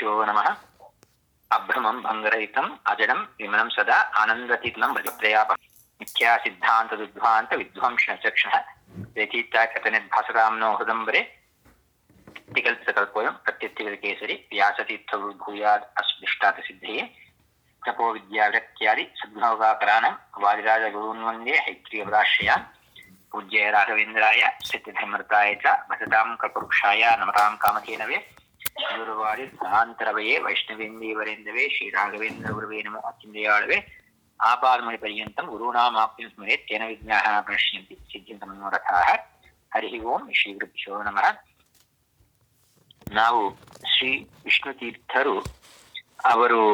ಶ್ರೀಗುರುಭ್ಯೋ ನಮಃ ಅಭ್ರಮಂ ಭಂಗರಹಿತಂ ಅಜಡಂ ವಿಮಲಂ ಸದಾ ಆನಂದತೀತಲಂ ಭಜಪ್ರಯಾಪ ಮಿಥ್ಯಾ ಸಿದ್ಧಾಂತ ದುಧ್ವಾಂತ ವಿಧ್ವಂಸ ಚಕ್ಷಣ ವ್ಯತೀತ ಕಥನಿರ್ಭಾಸರಾಮ್ನೋ ಹೃದಂಬರೆ ವಿಕಲ್ಪಿತಕಲ್ಪೋಯಂ ಪ್ರತ್ಯರ್ಥಿಗಲಕೇಸರಿ ವ್ಯಾಸತೀರ್ಥವು ಭೂಯಾದ್ ಅಸ್ಪೃಷ್ಟಾತ ಸಿದ್ಧಿಯೇ ತಪೋ ವಿದ್ಯಾವ್ಯಕ್ತ್ಯಾದಿ ಸದ್ಭೋಗಾಕರಾಣಂ ವಾದಿರಾಜ ಗುರುನ್ವಂದೇ ಹೈತ್ರಿಯವರಾಶ್ರಯಾನ್ ಪೂಜ್ಯ ರಾಘವೇಂದ್ರಾಯ ಸಿದ್ಧಧರ್ಮರ್ತಾಯ ಚ ಭಜತಾಂ ಕಲ್ಪವೃಕ್ಷಾಯ ನಮತಾಂ ಕಾಮಧೇನವೇ ಗುರುವಾರಿ ಸಹಾಂತರವಯೇ ವೈಷ್ಣವೇಂದೀವರೇಂದವೇ ಶ್ರೀ ರಾಘವೇಂದ್ರ ಗುರುವೇ ನಮೋ ಅತ್ಯಂದಯಾಳವೇ ಆಪಾದಮಣಿ ಪರ್ಯಂತಂ ಗುರುಣಾಮಾಪ್ತಿಂ ಸ್ಮರೆ ತೇನ ವಿಜ್ಞಾಹ ಪ್ರಣಶ್ಯಂತಿ ಸಿದ್ಧಿಂತ ಮನೋರಥಾಃ ಹರಿ ಓಂ ಶ್ರೀ ಗುರುಭ್ಯೋ ನಮಃ ನಾವು ಶ್ರೀ ವಿಷ್ಣು ತೀರ್ಥರು ಅವರು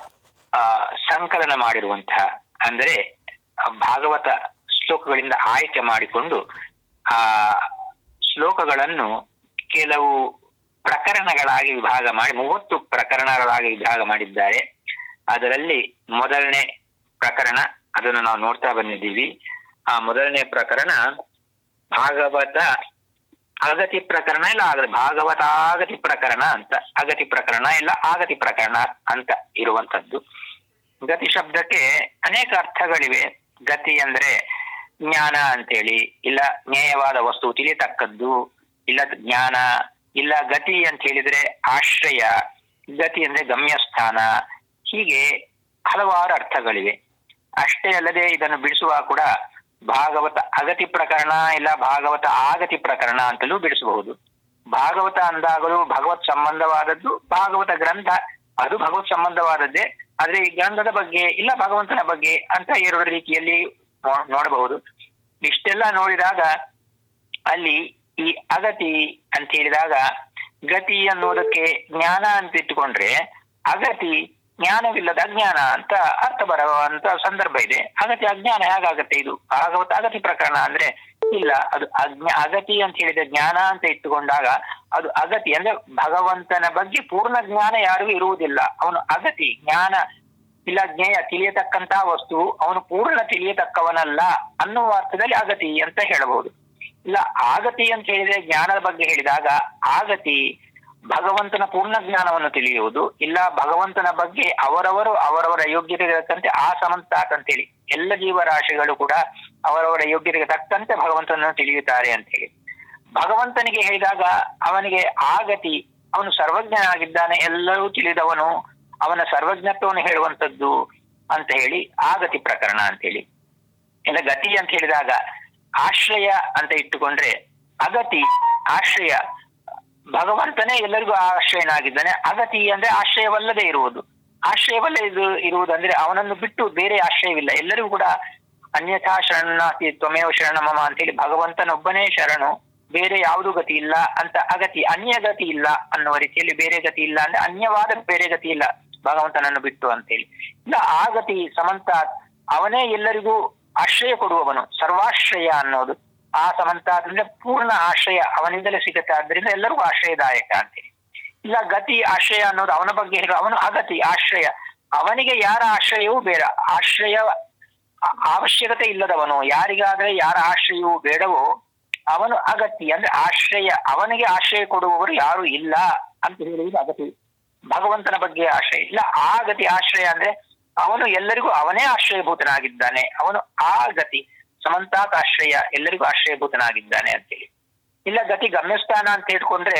ಆ ಸಂಕಲನ ಮಾಡಿರುವಂತಹ ಅಂದರೆ ಭಾಗವತ ಶ್ಲೋಕಗಳಿಂದ ಆಯ್ಕೆ ಮಾಡಿಕೊಂಡು ಆ ಶ್ಲೋಕಗಳನ್ನು ಕೆಲವು ಪ್ರಕರಣಗಳಾಗಿ ವಿಭಾಗ ಮಾಡಿ ಮೂವತ್ತು ಪ್ರಕರಣಗಳಾಗಿ ವಿಭಾಗ ಮಾಡಿದ್ದಾರೆ ಅದರಲ್ಲಿ ಮೊದಲನೇ ಪ್ರಕರಣ ಅದನ್ನು ನಾವು ನೋಡ್ತಾ ಬಂದಿದ್ದೀವಿ ಆ ಮೊದಲನೇ ಪ್ರಕರಣ ಭಾಗವತ ಅಗತಿ ಪ್ರಕರಣ ಇಲ್ಲ ಆಗ ಭಾಗವತ ಆಗತಿ ಪ್ರಕರಣ ಅಂತ ಅಗತಿ ಪ್ರಕರಣ ಇಲ್ಲ ಆಗತಿ ಪ್ರಕರಣ ಅಂತ ಇರುವಂತದ್ದು ಗತಿ ಶಬ್ದಕ್ಕೆ ಅನೇಕ ಅರ್ಥಗಳಿವೆ ಗತಿ ಅಂದ್ರೆ ಜ್ಞಾನ ಅಂತೇಳಿ ಇಲ್ಲ ಜ್ಞೇಯವಾದ ವಸ್ತು ತಿಳಿತಕ್ಕದ್ದು ಇಲ್ಲ ಜ್ಞಾನ ಇಲ್ಲ ಗತಿ ಅಂತ ಹೇಳಿದ್ರೆ ಆಶ್ರಯ ಗತಿ ಅಂದ್ರೆ ಗಮ್ಯಸ್ಥಾನ ಹೀಗೆ ಹಲವಾರು ಅರ್ಥಗಳಿವೆ ಅಷ್ಟೇ ಅಲ್ಲದೆ ಇದನ್ನು ಬಿಡಿಸುವ ಕೂಡ ಭಾಗವತ ಅಗತಿ ಪ್ರಕರಣ ಇಲ್ಲ ಭಾಗವತ ಆಗತಿ ಪ್ರಕರಣ ಅಂತಲೂ ಬಿಡಿಸಬಹುದು ಭಾಗವತ ಅಂದಾಗಲೂ ಭಗವತ್ ಸಂಬಂಧವಾದದ್ದು ಭಾಗವತ ಗ್ರಂಥ ಅದು ಭಗವತ್ ಸಂಬಂಧವಾದದ್ದೇ ಆದ್ರೆ ಈ ಗ್ರಂಥದ ಬಗ್ಗೆ ಇಲ್ಲ ಭಗವಂತನ ಬಗ್ಗೆ ಅಂತ ಎರಡು ರೀತಿಯಲ್ಲಿ ನೋಡಬಹುದು ಇಷ್ಟೆಲ್ಲ ನೋಡಿದಾಗ ಅಲ್ಲಿ ಈ ಅಗತಿ ಅಂತ ಹೇಳಿದಾಗ ಗತಿ ಅನ್ನೋದಕ್ಕೆ ಜ್ಞಾನ ಅಂತ ಇಟ್ಟುಕೊಂಡ್ರೆ ಅಗತಿ ಜ್ಞಾನವಿಲ್ಲದ ಅಜ್ಞಾನ ಅಂತ ಅರ್ಥ ಬರುವಂತ ಸಂದರ್ಭ ಇದೆ ಅಗತಿ ಅಜ್ಞಾನ ಹೇಗಾಗತ್ತೆ ಇದು ಭಾಗವತ ಅಗತಿ ಪ್ರಕರಣ ಅಂದ್ರೆ ಇಲ್ಲ ಅದು ಅಜ್ಞಾ ಅಗತಿ ಅಂತ ಹೇಳಿದ ಜ್ಞಾನ ಅಂತ ಇಟ್ಟುಕೊಂಡಾಗ ಅದು ಅಗತಿ ಅಂದ್ರೆ ಭಗವಂತನ ಬಗ್ಗೆ ಪೂರ್ಣ ಜ್ಞಾನ ಯಾರಿಗೂ ಇರುವುದಿಲ್ಲ ಅವನು ಅಗತಿ ಜ್ಞಾನ ಇಲ್ಲ ಜ್ಞೇಯ ತಿಳಿಯತಕ್ಕಂತಹ ವಸ್ತು ಅವನು ಪೂರ್ಣ ತಿಳಿಯತಕ್ಕವನಲ್ಲ ಅನ್ನುವ ಅರ್ಥದಲ್ಲಿ ಅಗತಿ ಅಂತ ಹೇಳಬಹುದು ಇಲ್ಲ ಆಗತಿ ಅಂತ ಹೇಳಿದ್ರೆ ಜ್ಞಾನದ ಬಗ್ಗೆ ಹೇಳಿದಾಗ ಆಗತಿ ಭಗವಂತನ ಪೂರ್ಣ ಜ್ಞಾನವನ್ನು ತಿಳಿಯುವುದು ಇಲ್ಲ ಭಗವಂತನ ಬಗ್ಗೆ ಅವರವರು ಅವರವರ ಯೋಗ್ಯತೆಗೆ ತಕ್ಕಂತೆ ಆ ಸಮಂತಾತ್ ಅಂತೇಳಿ ಎಲ್ಲ ಜೀವರಾಶಿಗಳು ಕೂಡ ಅವರವರ ಯೋಗ್ಯತೆಗೆ ತಕ್ಕಂತೆ ಭಗವಂತನನ್ನು ತಿಳಿಯುತ್ತಾರೆ ಅಂತ ಹೇಳಿ ಭಗವಂತನಿಗೆ ಹೇಳಿದಾಗ ಅವನಿಗೆ ಆಗತಿ ಅವನು ಸರ್ವಜ್ಞನಾಗಿದ್ದಾನೆ ಎಲ್ಲರೂ ತಿಳಿದವನು ಅವನ ಸರ್ವಜ್ಞತ್ವವನ್ನು ಹೇಳುವಂತದ್ದು ಅಂತ ಹೇಳಿ ಆಗತಿ ಪ್ರಕರಣ ಅಂತ ಹೇಳಿ ಇಲ್ಲ ಗತಿ ಅಂತ ಹೇಳಿದಾಗ ಆಶ್ರಯ ಅಂತ ಇಟ್ಟುಕೊಂಡ್ರೆ ಅಗತಿ ಆಶ್ರಯ ಭಗವಂತನೇ ಎಲ್ಲರಿಗೂ ಆಶ್ರಯನಾಗಿದ್ದಾನೆ ಅಗತಿ ಅಂದ್ರೆ ಆಶ್ರಯವಲ್ಲದೆ ಇರುವುದು ಆಶ್ರಯವಲ್ಲ ಇದು ಇರುವುದಂದ್ರೆ ಅವನನ್ನು ಬಿಟ್ಟು ಬೇರೆ ಆಶ್ರಯವಿಲ್ಲ ಎಲ್ಲರಿಗೂ ಕೂಡ ಅನ್ಯಥಾ ಶರಣಾತಿ ತ್ವಮೇವ ಶರಣ ಮಮ ಅಂತ ಹೇಳಿ ಭಗವಂತನೊಬ್ಬನೇ ಶರಣು ಬೇರೆ ಯಾವುದು ಗತಿ ಇಲ್ಲ ಅಂತ ಅಗತಿ ಅನ್ಯ ಗತಿ ಇಲ್ಲ ಅನ್ನುವ ರೀತಿಯಲ್ಲಿ ಬೇರೆ ಗತಿ ಇಲ್ಲ ಅಂದ್ರೆ ಅನ್ಯವಾದ ಬೇರೆ ಗತಿ ಇಲ್ಲ ಭಗವಂತನನ್ನು ಬಿಟ್ಟು ಅಂತೇಳಿ ಇಲ್ಲ ಆ ಗತಿ ಸಮಂತ ಅವನೇ ಎಲ್ಲರಿಗೂ ಆಶ್ರಯ ಕೊಡುವವನು ಸರ್ವಾಶ್ರಯ ಅನ್ನೋದು ಆ ಸಮಂತ ಅಂದ್ರೆ ಪೂರ್ಣ ಆಶ್ರಯ ಅವನಿಂದಲೇ ಸಿಗುತ್ತೆ ಆದ್ರಿಂದ ಎಲ್ಲರಿಗೂ ಆಶ್ರಯದಾಯಕ ಅಂತೇಳಿ ಇಲ್ಲ ಗತಿ ಆಶ್ರಯ ಅನ್ನೋದು ಅವನ ಬಗ್ಗೆ ಹೇಳುವ ಅವನು ಅಗತಿ ಆಶ್ರಯ ಅವನಿಗೆ ಯಾರ ಆಶ್ರಯವೂ ಬೇಡ ಆಶ್ರಯ ಅವಶ್ಯಕತೆ ಇಲ್ಲದವನು ಯಾರಿಗಾದ್ರೆ ಯಾರ ಆಶ್ರಯವೂ ಬೇಡವೋ ಅವನು ಅಗತಿ ಅಂದ್ರೆ ಆಶ್ರಯ ಅವನಿಗೆ ಆಶ್ರಯ ಕೊಡುವವರು ಯಾರು ಇಲ್ಲ ಅಂತ ಹೇಳುವುದು ಅಗತಿ ಭಗವಂತನ ಬಗ್ಗೆ ಆಶ್ರಯ ಇಲ್ಲ ಆ ಗತಿ ಆಶ್ರಯ ಅಂದ್ರೆ ಅವನು ಎಲ್ಲರಿಗೂ ಅವನೇ ಆಶ್ರಯಭೂತನಾಗಿದ್ದಾನೆ ಅವನು ಆ ಗತಿ ಸಮಂತಾತ್ ಆಶ್ರಯ ಎಲ್ಲರಿಗೂ ಆಶ್ರಯಭೂತನಾಗಿದ್ದಾನೆ ಅಂತೇಳಿ ಇಲ್ಲ ಗತಿ ಗಮ್ಯಸ್ಥಾನ ಅಂತ ಹೇಳ್ಕೊಂಡ್ರೆ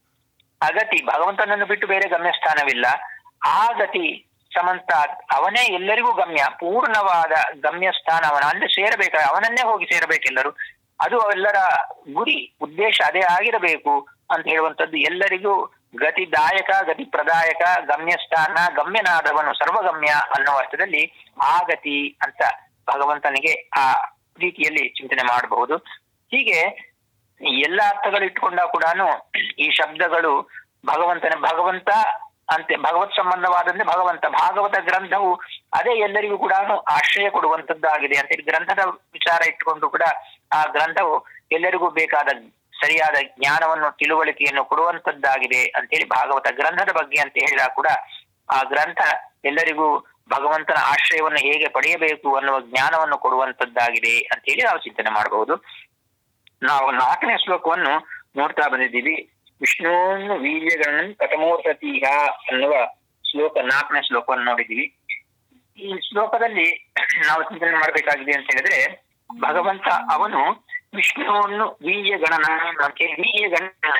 ಅಗತಿ ಭಗವಂತನನ್ನು ಬಿಟ್ಟು ಬೇರೆ ಗಮ್ಯಸ್ಥಾನವಿಲ್ಲ ಆ ಗತಿ ಸಮಂತಾತ್ ಅವನೇ ಎಲ್ಲರಿಗೂ ಗಮ್ಯ ಪೂರ್ಣವಾದ ಗಮ್ಯಸ್ಥಾನ ಅವನ ಅಂದ್ರೆ ಸೇರಬೇಕ ಅವನನ್ನೇ ಹೋಗಿ ಸೇರಬೇಕೆಲ್ಲರೂ ಅದು ಎಲ್ಲರ ಗುರಿ ಉದ್ದೇಶ ಅದೇ ಆಗಿರಬೇಕು ಅಂತ ಹೇಳುವಂತದ್ದು ಎಲ್ಲರಿಗೂ ಗತಿದಾಯಕ ಗತಿ ಪ್ರದಾಯಕ ಗಮ್ಯಸ್ಥಾನ ಗಮ್ಯನಾದವನು ಸರ್ವಗಮ್ಯ ಅನ್ನುವ ಅರ್ಥದಲ್ಲಿ ಆ ಗತಿ ಅಂತ ಭಗವಂತನಿಗೆ ಆ ರೀತಿಯಲ್ಲಿ ಚಿಂತನೆ ಮಾಡಬಹುದು ಹೀಗೆ ಎಲ್ಲ ಅರ್ಥಗಳು ಇಟ್ಕೊಂಡಾಗ ಕೂಡ ಈ ಶಬ್ದಗಳು ಭಗವಂತನ ಭಗವಂತ ಅಂತೆ ಭಗವತ್ ಸಂಬಂಧವಾದಂತೆ ಭಗವಂತ ಭಾಗವತ ಗ್ರಂಥವು ಅದೇ ಎಲ್ಲರಿಗೂ ಕೂಡ ಆಶ್ರಯ ಕೊಡುವಂತದ್ದಾಗಿದೆ ಅಂತ ಹೇಳಿ ಗ್ರಂಥದ ವಿಚಾರ ಇಟ್ಟುಕೊಂಡು ಕೂಡ ಆ ಗ್ರಂಥವು ಎಲ್ಲರಿಗೂ ಬೇಕಾದ ಸರಿಯಾದ ಜ್ಞಾನವನ್ನು ತಿಳುವಳಿಕೆಯನ್ನು ಕೊಡುವಂತದ್ದಾಗಿದೆ ಅಂತೇಳಿ ಭಾಗವತ ಗ್ರಂಥದ ಬಗ್ಗೆ ಅಂತ ಹೇಳಿದಾಗ ಕೂಡ ಆ ಗ್ರಂಥ ಎಲ್ಲರಿಗೂ ಭಗವಂತನ ಆಶ್ರಯವನ್ನು ಹೇಗೆ ಪಡೆಯಬೇಕು ಅನ್ನುವ ಜ್ಞಾನವನ್ನು ಕೊಡುವಂತದ್ದಾಗಿದೆ ಅಂತ ಹೇಳಿ ನಾವು ಚಿಂತನೆ ಮಾಡಬಹುದು ನಾವು ನಾಲ್ಕನೇ ಶ್ಲೋಕವನ್ನು ನೋಡ್ತಾ ಬಂದಿದ್ದೀವಿ ವಿಷ್ಣುವನ್ನು ವೀರ್ಯಗಳನ್ನು ಕಥಮೋರ್ಸತೀಹ ಅನ್ನುವ ಶ್ಲೋಕ ನಾಲ್ಕನೇ ಶ್ಲೋಕವನ್ನು ನೋಡಿದೀವಿ ಈ ಶ್ಲೋಕದಲ್ಲಿ ನಾವು ಚಿಂತನೆ ಮಾಡಬೇಕಾಗಿದೆ ಅಂತ ಹೇಳಿದ್ರೆ ಭಗವಂತ ಅವನು ವಿಷ್ಣುವನ್ನು ವೀರ್ಯ ಗಣನ ವೀರ್ಯ ಗಣನ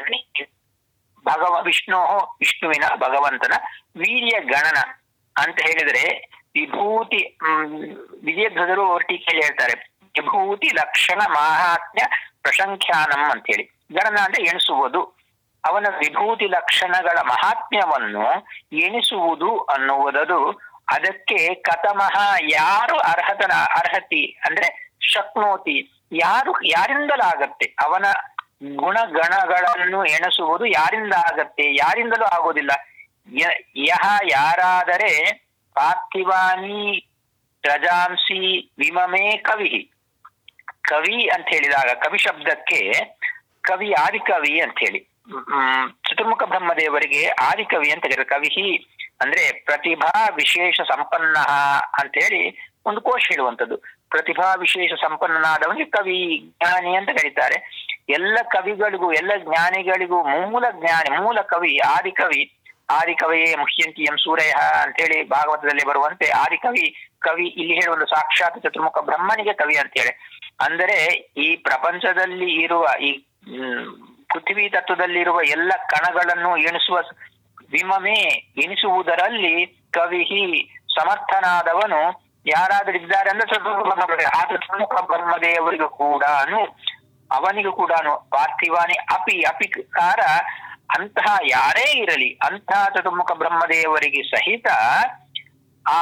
ಭಗವ ವಿಷ್ಣು ವಿಷ್ಣುವಿನ ಭಗವಂತನ ವೀರ್ಯ ಗಣನ ಅಂತ ಹೇಳಿದ್ರೆ ವಿಭೂತಿ ಹ್ಮ್ ವಿಜಯಧ್ವಜರು ಅವ್ರ ಟೀಕೆಯಲ್ಲಿ ಹೇಳ್ತಾರೆ ವಿಭೂತಿ ಲಕ್ಷಣ ಮಾಹಾತ್ಮ್ಯ ಪ್ರಶಂಖ್ಯಾನಂ ಅಂತ ಹೇಳಿ ಗಣನ ಅಂದ್ರೆ ಎಣಿಸುವುದು ಅವನ ವಿಭೂತಿ ಲಕ್ಷಣಗಳ ಮಹಾತ್ಮ್ಯವನ್ನು ಎಣಿಸುವುದು ಅನ್ನುವುದದು ಅದಕ್ಕೆ ಕಥಮಃ ಯಾರು ಅರ್ಹತನ ಅರ್ಹತಿ ಅಂದ್ರೆ ಶಕ್ನೋತಿ ಯಾರು ಯಾರಿಂದಲಾಗತ್ತೆ ಅವನ ಗುಣಗಣಗಳನ್ನು ಎಣಿಸುವುದು ಯಾರಿಂದ ಆಗತ್ತೆ ಯಾರಿಂದಲೂ ಆಗೋದಿಲ್ಲ ಯ- ಯಹ ಯಾರಾದರೆ ಪಾರ್ಥಿವಾನಿ ರಜಾಂಸಿ ವಿಮಮೇ ಕವಿ ಕವಿ ಅಂತ ಹೇಳಿದಾಗ ಕವಿ ಶಬ್ದಕ್ಕೆ ಕವಿ ಆದಿಕವಿ ಅಂತ ಹೇಳಿ ಹ್ಮ್ ಚತುರ್ಮುಖ ಬ್ರಹ್ಮದೇವರಿಗೆ ಆದಿಕವಿ ಅಂತ ಕರೀತಾರೆ ಕವಿ ಅಂದ್ರೆ ಪ್ರತಿಭಾ ವಿಶೇಷ ಸಂಪನ್ನ ಅಂತ ಹೇಳಿ ಒಂದು ಕೋಶ ಹೇಳುವಂಥದ್ದು ಪ್ರತಿಭಾ ವಿಶೇಷ ಸಂಪನ್ನನಾದವನಿಗೆ ಕವಿ ಜ್ಞಾನಿ ಅಂತ ಕರೀತಾರೆ ಎಲ್ಲ ಕವಿಗಳಿಗೂ ಎಲ್ಲ ಜ್ಞಾನಿಗಳಿಗೂ ಮೂಲ ಜ್ಞಾನಿ ಮೂಲ ಕವಿ ಆದಿಕವಿ ಆದಿಕವಿಯೇ ಮುಖ್ಯಂತಿ ಎಂ ಸೂರ್ಯ ಅಂತ ಹೇಳಿ ಭಾಗವತದಲ್ಲಿ ಬರುವಂತೆ ಆದಿಕವಿ ಕವಿ ಇಲ್ಲಿ ಹೇಳುವ ಸಾಕ್ಷಾತ್ ಚತುರ್ಮುಖ ಬ್ರಹ್ಮನಿಗೆ ಕವಿ ಅಂತೇಳಿ ಅಂದರೆ ಈ ಪ್ರಪಂಚದಲ್ಲಿ ಇರುವ ಈ ಹ್ಮ್, ಪೃಥ್ವಿ ತತ್ವದಲ್ಲಿರುವ ಎಲ್ಲ ಕಣಗಳನ್ನು ಎಣಿಸುವ ವಿಮಮೆ ಎಣಿಸುವುದರಲ್ಲಿ ಕವಿ ಸಮರ್ಥನಾದವನು ಯಾರಾದ್ರೂ ಇದ್ದಾರೆ ಅಂದ್ರೆ ಚತುರ್ಮುಖ ಬ್ರಹ್ಮ ಆ ಚತುರ್ಮುಖ ಬ್ರಹ್ಮದೇವರಿಗೂ ಕೂಡ ಅವನಿಗೂ ಕೂಡ ಪಾರ್ಥಿವಾನಿ ಅಪಿ ಅಪಿಕಾರ ಅಂತಹ ಯಾರೇ ಇರಲಿ ಅಂತಹ ಚತುರ್ಮುಖ ಬ್ರಹ್ಮದೇವರಿಗೆ ಸಹಿತ ಆ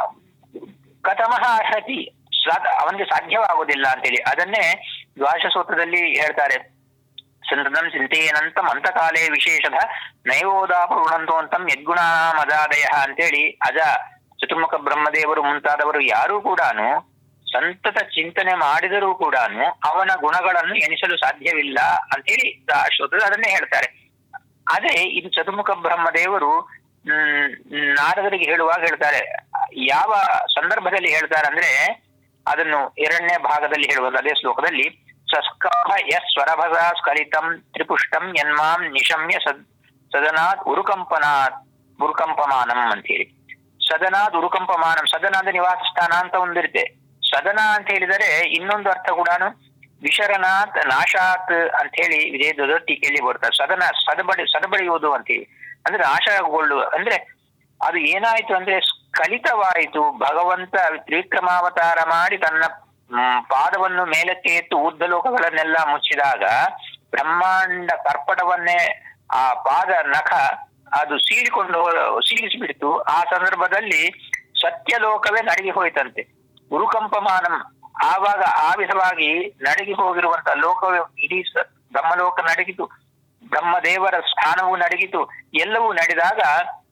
ಕಥಮಃ ಅರ್ಹತಿ ಸಾಧ- ಅವನಿಗೆ ಸಾಧ್ಯವಾಗುವುದಿಲ್ಲ ಅಂತೇಳಿ ಅದನ್ನೇ ದ್ವಾದಶ ಸೂತ್ರದಲ್ಲಿ ಹೇಳ್ತಾರೆ ಸಂತತಂ ಚಿಂತೆಯನಂತಂ ಅಂತಕಾಲೇ ವಿಶೇಷದ ನೈವೋದಾಪೃಣಂತೋಂತಂ ಯದ್ಗುಣ ಮದಾದಯ ಅಂತೇಳಿ ಅಜ ಚತುರ್ಮುಖ ಬ್ರಹ್ಮದೇವರು ಮುಂತಾದವರು ಯಾರೂ ಕೂಡ ಸಂತತ ಚಿಂತನೆ ಮಾಡಿದರೂ ಕೂಡ ಅವನ ಗುಣಗಳನ್ನು ಎಣಿಸಲು ಸಾಧ್ಯವಿಲ್ಲ ಅಂತೇಳಿ ಆ ಶ್ಲೋಕದಲ್ಲಿ ಅದನ್ನೇ ಹೇಳ್ತಾರೆ ಅದೇ ಇದು ಚತುರ್ಮುಖ ಬ್ರಹ್ಮದೇವರು ಹ್ಮ್ ನಾರದರಿಗೆ ಹೇಳುವಾಗ ಹೇಳ್ತಾರೆ ಯಾವ ಸಂದರ್ಭದಲ್ಲಿ ಹೇಳ್ತಾರೆ ಅಂದ್ರೆ ಅದನ್ನು ಎರಡನೇ ಭಾಗದಲ್ಲಿ ಹೇಳುವುದು ಅದೇ ಶ್ಲೋಕದಲ್ಲಿ ಸಸ್ಕಂಭ ಯಸ್ ಸ್ವರಭಗ ಸ್ಖಲಿತಂ ತ್ರಿಪುಷ್ಟಂ ಯನ್ಮಾಂ ನಿಶಮ್ಯ ಸದ್ ಸದನಾತ್ ಉರುಕಂಪನಾತ್ ಉರುಕಂಪಮಾನಂ ಅಂತ ಹೇಳಿ ಸದನಾದ್ ಉರುಕಂಪಮಾನಂ ಸದನ ಅಂದ್ರೆ ನಿವಾಸ ಸ್ಥಾನ ಅಂತ ಒಂದಿರುತ್ತೆ ಸದನ ಅಂತ ಹೇಳಿದರೆ ಇನ್ನೊಂದು ಅರ್ಥ ಕೂಡ ವಿಶರನಾಥ್ ನಾಶಾತ್ ಅಂತ ಹೇಳಿ ವಿಜಯ ಟೀಕೆಯಲ್ಲಿ ಬರ್ತಾರೆ ಸದನ ಸದಬಡಿ ಸದಬಡಿಯುವುದು ಅಂತೇಳಿ ಅಂದ್ರೆ ನಾಶಗೊಳ್ಳುವ ಅಂದ್ರೆ ಅದು ಏನಾಯ್ತು ಅಂದ್ರೆ ಸ್ಖಲಿತವಾಯಿತು ಭಗವಂತ ತ್ರಿವಿಕ್ರಮಾವತಾರ ಮಾಡಿ ತನ್ನ ಹ್ಮ್, ಪಾದವನ್ನು ಮೇಲಕ್ಕೆ ಎತ್ತು ಊರ್ಧ್ವ ಲೋಕಗಳನ್ನೆಲ್ಲ ಮುಚ್ಚಿದಾಗ ಬ್ರಹ್ಮಾಂಡ ಕರ್ಪಟವನ್ನೇ ಆ ಪಾದ ನಖ ಅದು ಸೀಳಿಕೊಂಡು ಹೋ- ಸೀಳಿಸಿಬಿಡ್ತು ಆ ಸಂದರ್ಭದಲ್ಲಿ ಸತ್ಯಲೋಕವೇ ನಡಗಿ ಹೋಯ್ತಂತೆ ಉರುಕಂಪಮಾನಂ ಆವಾಗ ಆ ವಿಧವಾಗಿ ನಡಗಿ ಹೋಗಿರುವಂತ ಲೋಕವೇ ಇಡೀ ಸ- ಬ್ರಹ್ಮಲೋಕ ನಡಗಿತು ಬ್ರಹ್ಮದೇವರ ಸ್ಥಾನವು ನಡಗಿತು ಎಲ್ಲವೂ ನಡೆದಾಗ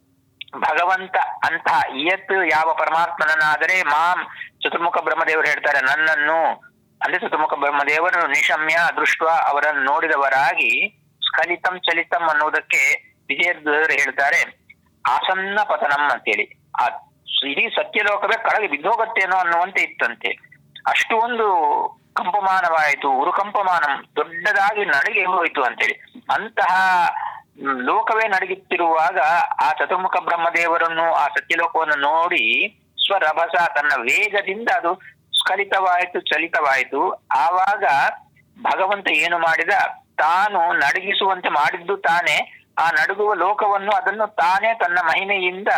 ಭಗವಂತ ಅಂತ ಇಯತ್ ಯಾವ ಪರಮಾತ್ಮನನ್ನಾದರೆ ಮಾಂ ಚತುರ್ಮುಖ ಬ್ರಹ್ಮದೇವರು ಹೇಳ್ತಾರೆ ನನ್ನನ್ನು ಅಂದ್ರೆ ಚತುರ್ಮುಖ ಬ್ರಹ್ಮದೇವರು ನಿಶಮ್ಯ ದೃಷ್ಟ ಅವರನ್ನು ನೋಡಿದವರಾಗಿ ಸ್ಖಲಿತಂ ಚಲಿತಂ ಅನ್ನುವುದಕ್ಕೆ ವಿಜಯದೇವರು ಹೇಳ್ತಾರೆ ಆಸನ್ನ ಪತನಂ ಅಂತೇಳಿ ಆ ಇಡೀ ಸತ್ಯಲೋಕವೇ ಕೆಳಗೆ ಬಿದ್ದೋಗತ್ತೇನೋ ಅನ್ನುವಂತೆ ಇತ್ತಂತೆ ಅಷ್ಟು ಒಂದು ಕಂಪಮಾನವಾಯಿತು ಉರುಕಂಪಮಾನಂ ದೊಡ್ಡದಾಗಿ ನಡಗೆ ಹೋಯಿತು ಅಂತೇಳಿ ಅಂತಹ ಹ್ಮ್, ಲೋಕವೇ ನಡಗುತ್ತಿರುವಾಗ ಆ ಚತುರ್ಮುಖ ಬ್ರಹ್ಮದೇವರನ್ನು ಆ ಸತ್ಯಲೋಕವನ್ನು ನೋಡಿ ಸ್ವರಭಸ ತನ್ನ ವೇಗದಿಂದ ಅದು ಸ್ಖಲಿತವಾಯಿತು ಚಲಿತವಾಯಿತು ಆವಾಗ ಭಗವಂತ ಏನು ಮಾಡಿದ ತಾನು ನಡಗಿಸುವಂತೆ ಮಾಡಿದ್ದು ತಾನೇ ಆ ನಡುಗುವ ಲೋಕವನ್ನು ಅದನ್ನು ತಾನೇ ತನ್ನ ಮಹಿಮೆಯಿಂದ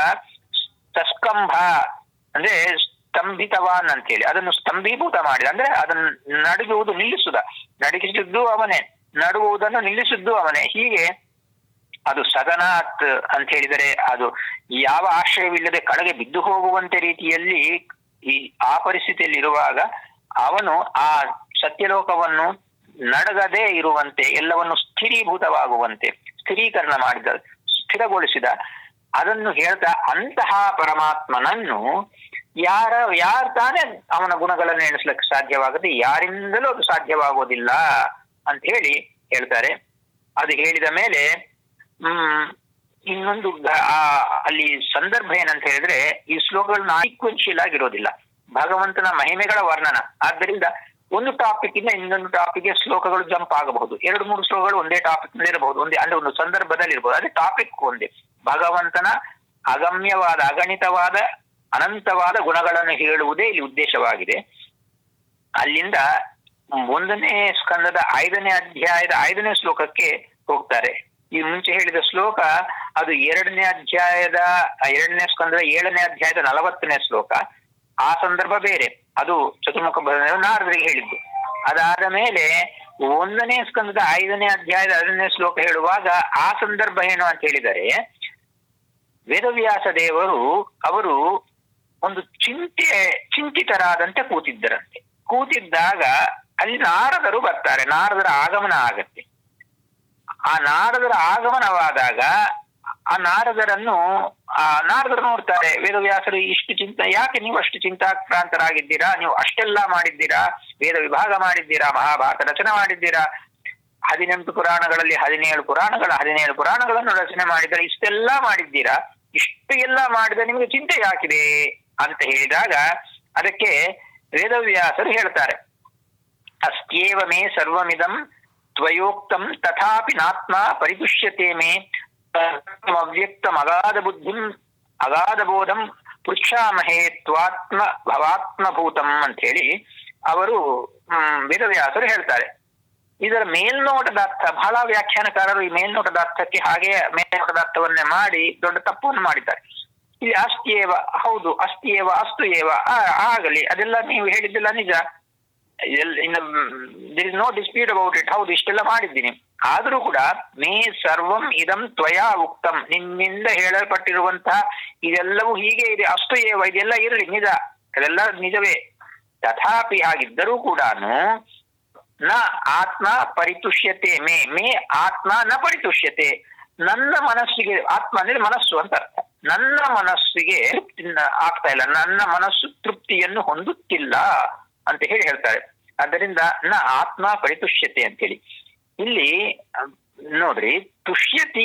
ತಸ್ಕಂಭ ಅಂದ್ರೆ ಸ್ತಂಭಿತವಾನ್ ಅಂತೇಳಿ ಅದನ್ನು ಸ್ತಂಭೀಭೂತ ಮಾಡಿದ ಅಂದ್ರೆ ಅದನ್ನು ನಡುಗುವುದು ನಿಲ್ಲಿಸುದ ನಡಗಿಸಿದ್ದು ಅವನೇ ನಡುಗುವುದನ್ನು ನಿಲ್ಲಿಸಿದ್ದು ಅವನೇ ಹೀಗೆ ಅದು ಸದನಾತ್ ಅಂತ ಹೇಳಿದರೆ ಅದು ಯಾವ ಆಶ್ರಯವಿಲ್ಲದೆ ಕಡೆಗೆ ಬಿದ್ದು ಹೋಗುವಂತೆ ರೀತಿಯಲ್ಲಿ ಈ ಆ ಪರಿಸ್ಥಿತಿಯಲ್ಲಿ ಇರುವಾಗ ಅವನು ಆ ಸತ್ಯಲೋಕವನ್ನು ನಡಗದೇ ಇರುವಂತೆ ಎಲ್ಲವನ್ನು ಸ್ಥಿರೀಭೂತವಾಗುವಂತೆ ಸ್ಥಿರೀಕರಣ ಮಾಡಿದ ಸ್ಥಿರಗೊಳಿಸಿದ ಅದನ್ನು ಹೇಳ್ತಾ ಅಂತಹ ಪರಮಾತ್ಮನನ್ನು ಯಾರ ಯಾರು ತಾನೇ ಅವನ ಗುಣಗಳನ್ನು ಎಣಿಸ್ಲಿಕ್ಕೆ ಸಾಧ್ಯವಾಗದೆ ಯಾರಿಂದಲೂ ಅದು ಸಾಧ್ಯವಾಗೋದಿಲ್ಲ ಅಂತ ಹೇಳಿ ಹೇಳ್ತಾರೆ ಅದು ಹೇಳಿದ ಮೇಲೆ ಹ್ಮ್ ಇನ್ನೊಂದು ಗ- ಆ ಅಲ್ಲಿ ಸಂದರ್ಭ ಏನಂತ ಹೇಳಿದ್ರೆ ಈ ಶ್ಲೋಕಗಳು ಸೀಕ್ವೆನ್ಶಿಯಲ್ ಆಗಿರೋದಿಲ್ಲ ಭಗವಂತನ ಮಹಿಮೆಗಳ ವರ್ಣನ ಆದ್ದರಿಂದ ಒಂದು ಟಾಪಿಕ್ ಇಂದ ಇನ್ನೊಂದು ಟಾಪಿಕ್ಗೆ ಶ್ಲೋಕಗಳು ಜಂಪ್ ಆಗಬಹುದು ಎರಡು ಮೂರು ಶ್ಲೋಕಗಳು ಒಂದೇ ಟಾಪಿಕ್ ನಲ್ಲಿ ಇರಬಹುದು ಒಂದೇ ಅಂದ್ರೆ ಒಂದು ಸಂದರ್ಭದಲ್ಲಿ ಇರಬಹುದು ಅದೇ ಟಾಪಿಕ್ ಒಂದೇ ಭಗವಂತನ ಅಗಮ್ಯವಾದ ಅಗಣಿತವಾದ ಅನಂತವಾದ ಗುಣಗಳನ್ನು ಹೇಳುವುದೇ ಇಲ್ಲಿ ಉದ್ದೇಶವಾಗಿದೆ ಅಲ್ಲಿಂದ ಒಂದನೇ ಸ್ಕಂದದ ಐದನೇ ಅಧ್ಯಾಯದ ಐದನೇ ಶ್ಲೋಕಕ್ಕೆ ಹೋಗ್ತಾರೆ ಈ ಮುಂಚೆ ಹೇಳಿದ ಶ್ಲೋಕ ಅದು ಎರಡನೇ ಅಧ್ಯಾಯದ ಎರಡನೇ ಸ್ಕಂದದ ಏಳನೇ ಅಧ್ಯಾಯದ ನಲವತ್ತನೇ ಶ್ಲೋಕ ಆ ಸಂದರ್ಭ ಬೇರೆ ಅದು ಚತುರ್ಮುಖ ಬ- ನಾರದರಿಗೆ ಹೇಳಿದ್ದು ಅದಾದ ಮೇಲೆ ಒಂದನೇ ಸ್ಕಂದದ ಐದನೇ ಅಧ್ಯಾಯದ ಐದನೇ ಶ್ಲೋಕ ಹೇಳುವಾಗ ಆ ಸಂದರ್ಭ ಏನು ಅಂತ ಹೇಳಿದರೆ ವೇದವ್ಯಾಸ ದೇವರು ಅವರು ಒಂದು ಚಿಂತೆ ಚಿಂತಿತರಾದಂತೆ ಕೂತಿದ್ದರಂತೆ ಕೂತಿದ್ದಾಗ ಅಲ್ಲಿ ನಾರದರು ಬರ್ತಾರೆ ನಾರದರ ಆಗಮನ ಆಗತ್ತೆ ಆ ನಾರದರ ಆಗಮನವಾದಾಗ ಆ ನಾರದರನ್ನು ಆ ನಾರದರು ನೋಡ್ತಾರೆ ವೇದವ್ಯಾಸರು ಇಷ್ಟು ಚಿಂತ ಯಾಕೆ ನೀವು ಅಷ್ಟು ಚಿಂತಾಕ್ರಾಂತರಾಗಿದ್ದೀರಾ ನೀವು ಅಷ್ಟೆಲ್ಲ ಮಾಡಿದ್ದೀರಾ ವೇದ ವಿಭಾಗ ಮಾಡಿದ್ದೀರಾ ಮಹಾಭಾರತ ರಚನೆ ಮಾಡಿದ್ದೀರಾ ಹದಿನೆಂಟು ಪುರಾಣಗಳಲ್ಲಿ ಹದಿನೇಳು ಪುರಾಣಗಳ ಹದಿನೇಳು ಪುರಾಣಗಳನ್ನು ರಚನೆ ಮಾಡಿದರೆ ಇಷ್ಟೆಲ್ಲ ಮಾಡಿದ್ದೀರಾ ಇಷ್ಟು ಎಲ್ಲ ಮಾಡಿದ ನಿಮಗೆ ಚಿಂತೆ ಯಾಕಿದೆ ಅಂತ ಹೇಳಿದಾಗ ಅದಕ್ಕೆ ವೇದವ್ಯಾಸರು ಹೇಳ್ತಾರೆ ಅಸ್ತ್ಯೇವ ಮೇ ಸರ್ವಮಿದಂ ತ್ವಯೋಕ್ತಂ ತಥಾಪಿ ನಾತ್ಮ ಪರಿದುಷ್ಯತೆ ಮೇ ಅವ್ಯಕ್ತಂ ಅಗಾಧ ಬುದ್ಧಿಂ ಅಗಾಧ ಬೋಧಂ ಪೃಚ್ಛಾಮಹೇ ತ್ವಾತ್ಮ ಭವಾತ್ಮಭೂತಂ ಅಂತ ಹೇಳಿ ಅವರು ಹ್ಮ್, ವೇದವ್ಯಾಸರು ಹೇಳ್ತಾರೆ ಇದರ ಮೇಲ್ನೋಟದ ಅರ್ಥ ಬಹಳ ವ್ಯಾಖ್ಯಾನಕಾರರು ಈ ಮೇಲ್ನೋಟದ ಅರ್ಥಕ್ಕೆ ಹಾಗೆ ಮೇಲ್ನೋಟದ ಅರ್ಥವನ್ನೇ ಮಾಡಿ ದೊಡ್ಡ ತಪ್ಪನ್ನು ಮಾಡಿದ್ದಾರೆ ಇಲ್ಲಿ ಅಸ್ತಿಯೇವ ಹೌದು ಅಸ್ತಿಯೇವ ಅಸ್ತು ಏವ ಆ, ಆಗಲಿ ಅದೆಲ್ಲ ನೀವು ಹೇಳಿದ್ದೆಲ್ಲ ನಿಜ ಎಲ್ ಇನ್ನು there is no dispute about it ಹೌದು ಇಷ್ಟೆಲ್ಲ ಮಾಡಿದ್ದೀನಿ ಆದರೂ ಕೂಡ ಮೇ ಸರ್ವಂ ಇದಂ ತ್ವಯಾ ಉಕ್ತಂ ನಿನ್ನಿಂದ ಹೇಳಲ್ಪಟ್ಟಿರುವಂತಹ ಇದೆಲ್ಲವೂ ಹೀಗೆ ಇದೆ ಅಷ್ಟು ಏವ ಇದೆಲ್ಲ ಇರಲಿ ನಿಜ ಅದೆಲ್ಲ ನಿಜವೇ ತಥಾಪಿ ಹಾಗಿದ್ದರೂ ಕೂಡ ನ ಆತ್ಮ ಪರಿತುಷ್ಯತೆ ಮೇ ಮೇ ಆತ್ಮ ನ ಪರಿತುಷ್ಯತೆ ನನ್ನ ಮನಸ್ಸಿಗೆ ಆತ್ಮ ಅಂದ್ರೆ ಮನಸ್ಸು ಅಂತ ಅರ್ಥ ನನ್ನ ಮನಸ್ಸಿಗೆ ತೃಪ್ತಿ ಆಗ್ತಾ ಇಲ್ಲ ನನ್ನ ಮನಸ್ಸು ತೃಪ್ತಿಯನ್ನು ಹೊಂದುತ್ತಿಲ್ಲ ಅಂತ ಹೇಳಿ ಹೇಳ್ತಾರೆ ಆದ್ದರಿಂದ ನ ಆತ್ಮ ಪರಿತುಷ್ಯತೆ ಅಂತೇಳಿ ಇಲ್ಲಿ ಅಹ್, ನೋಡ್ರಿ ತುಷ್ಯತಿ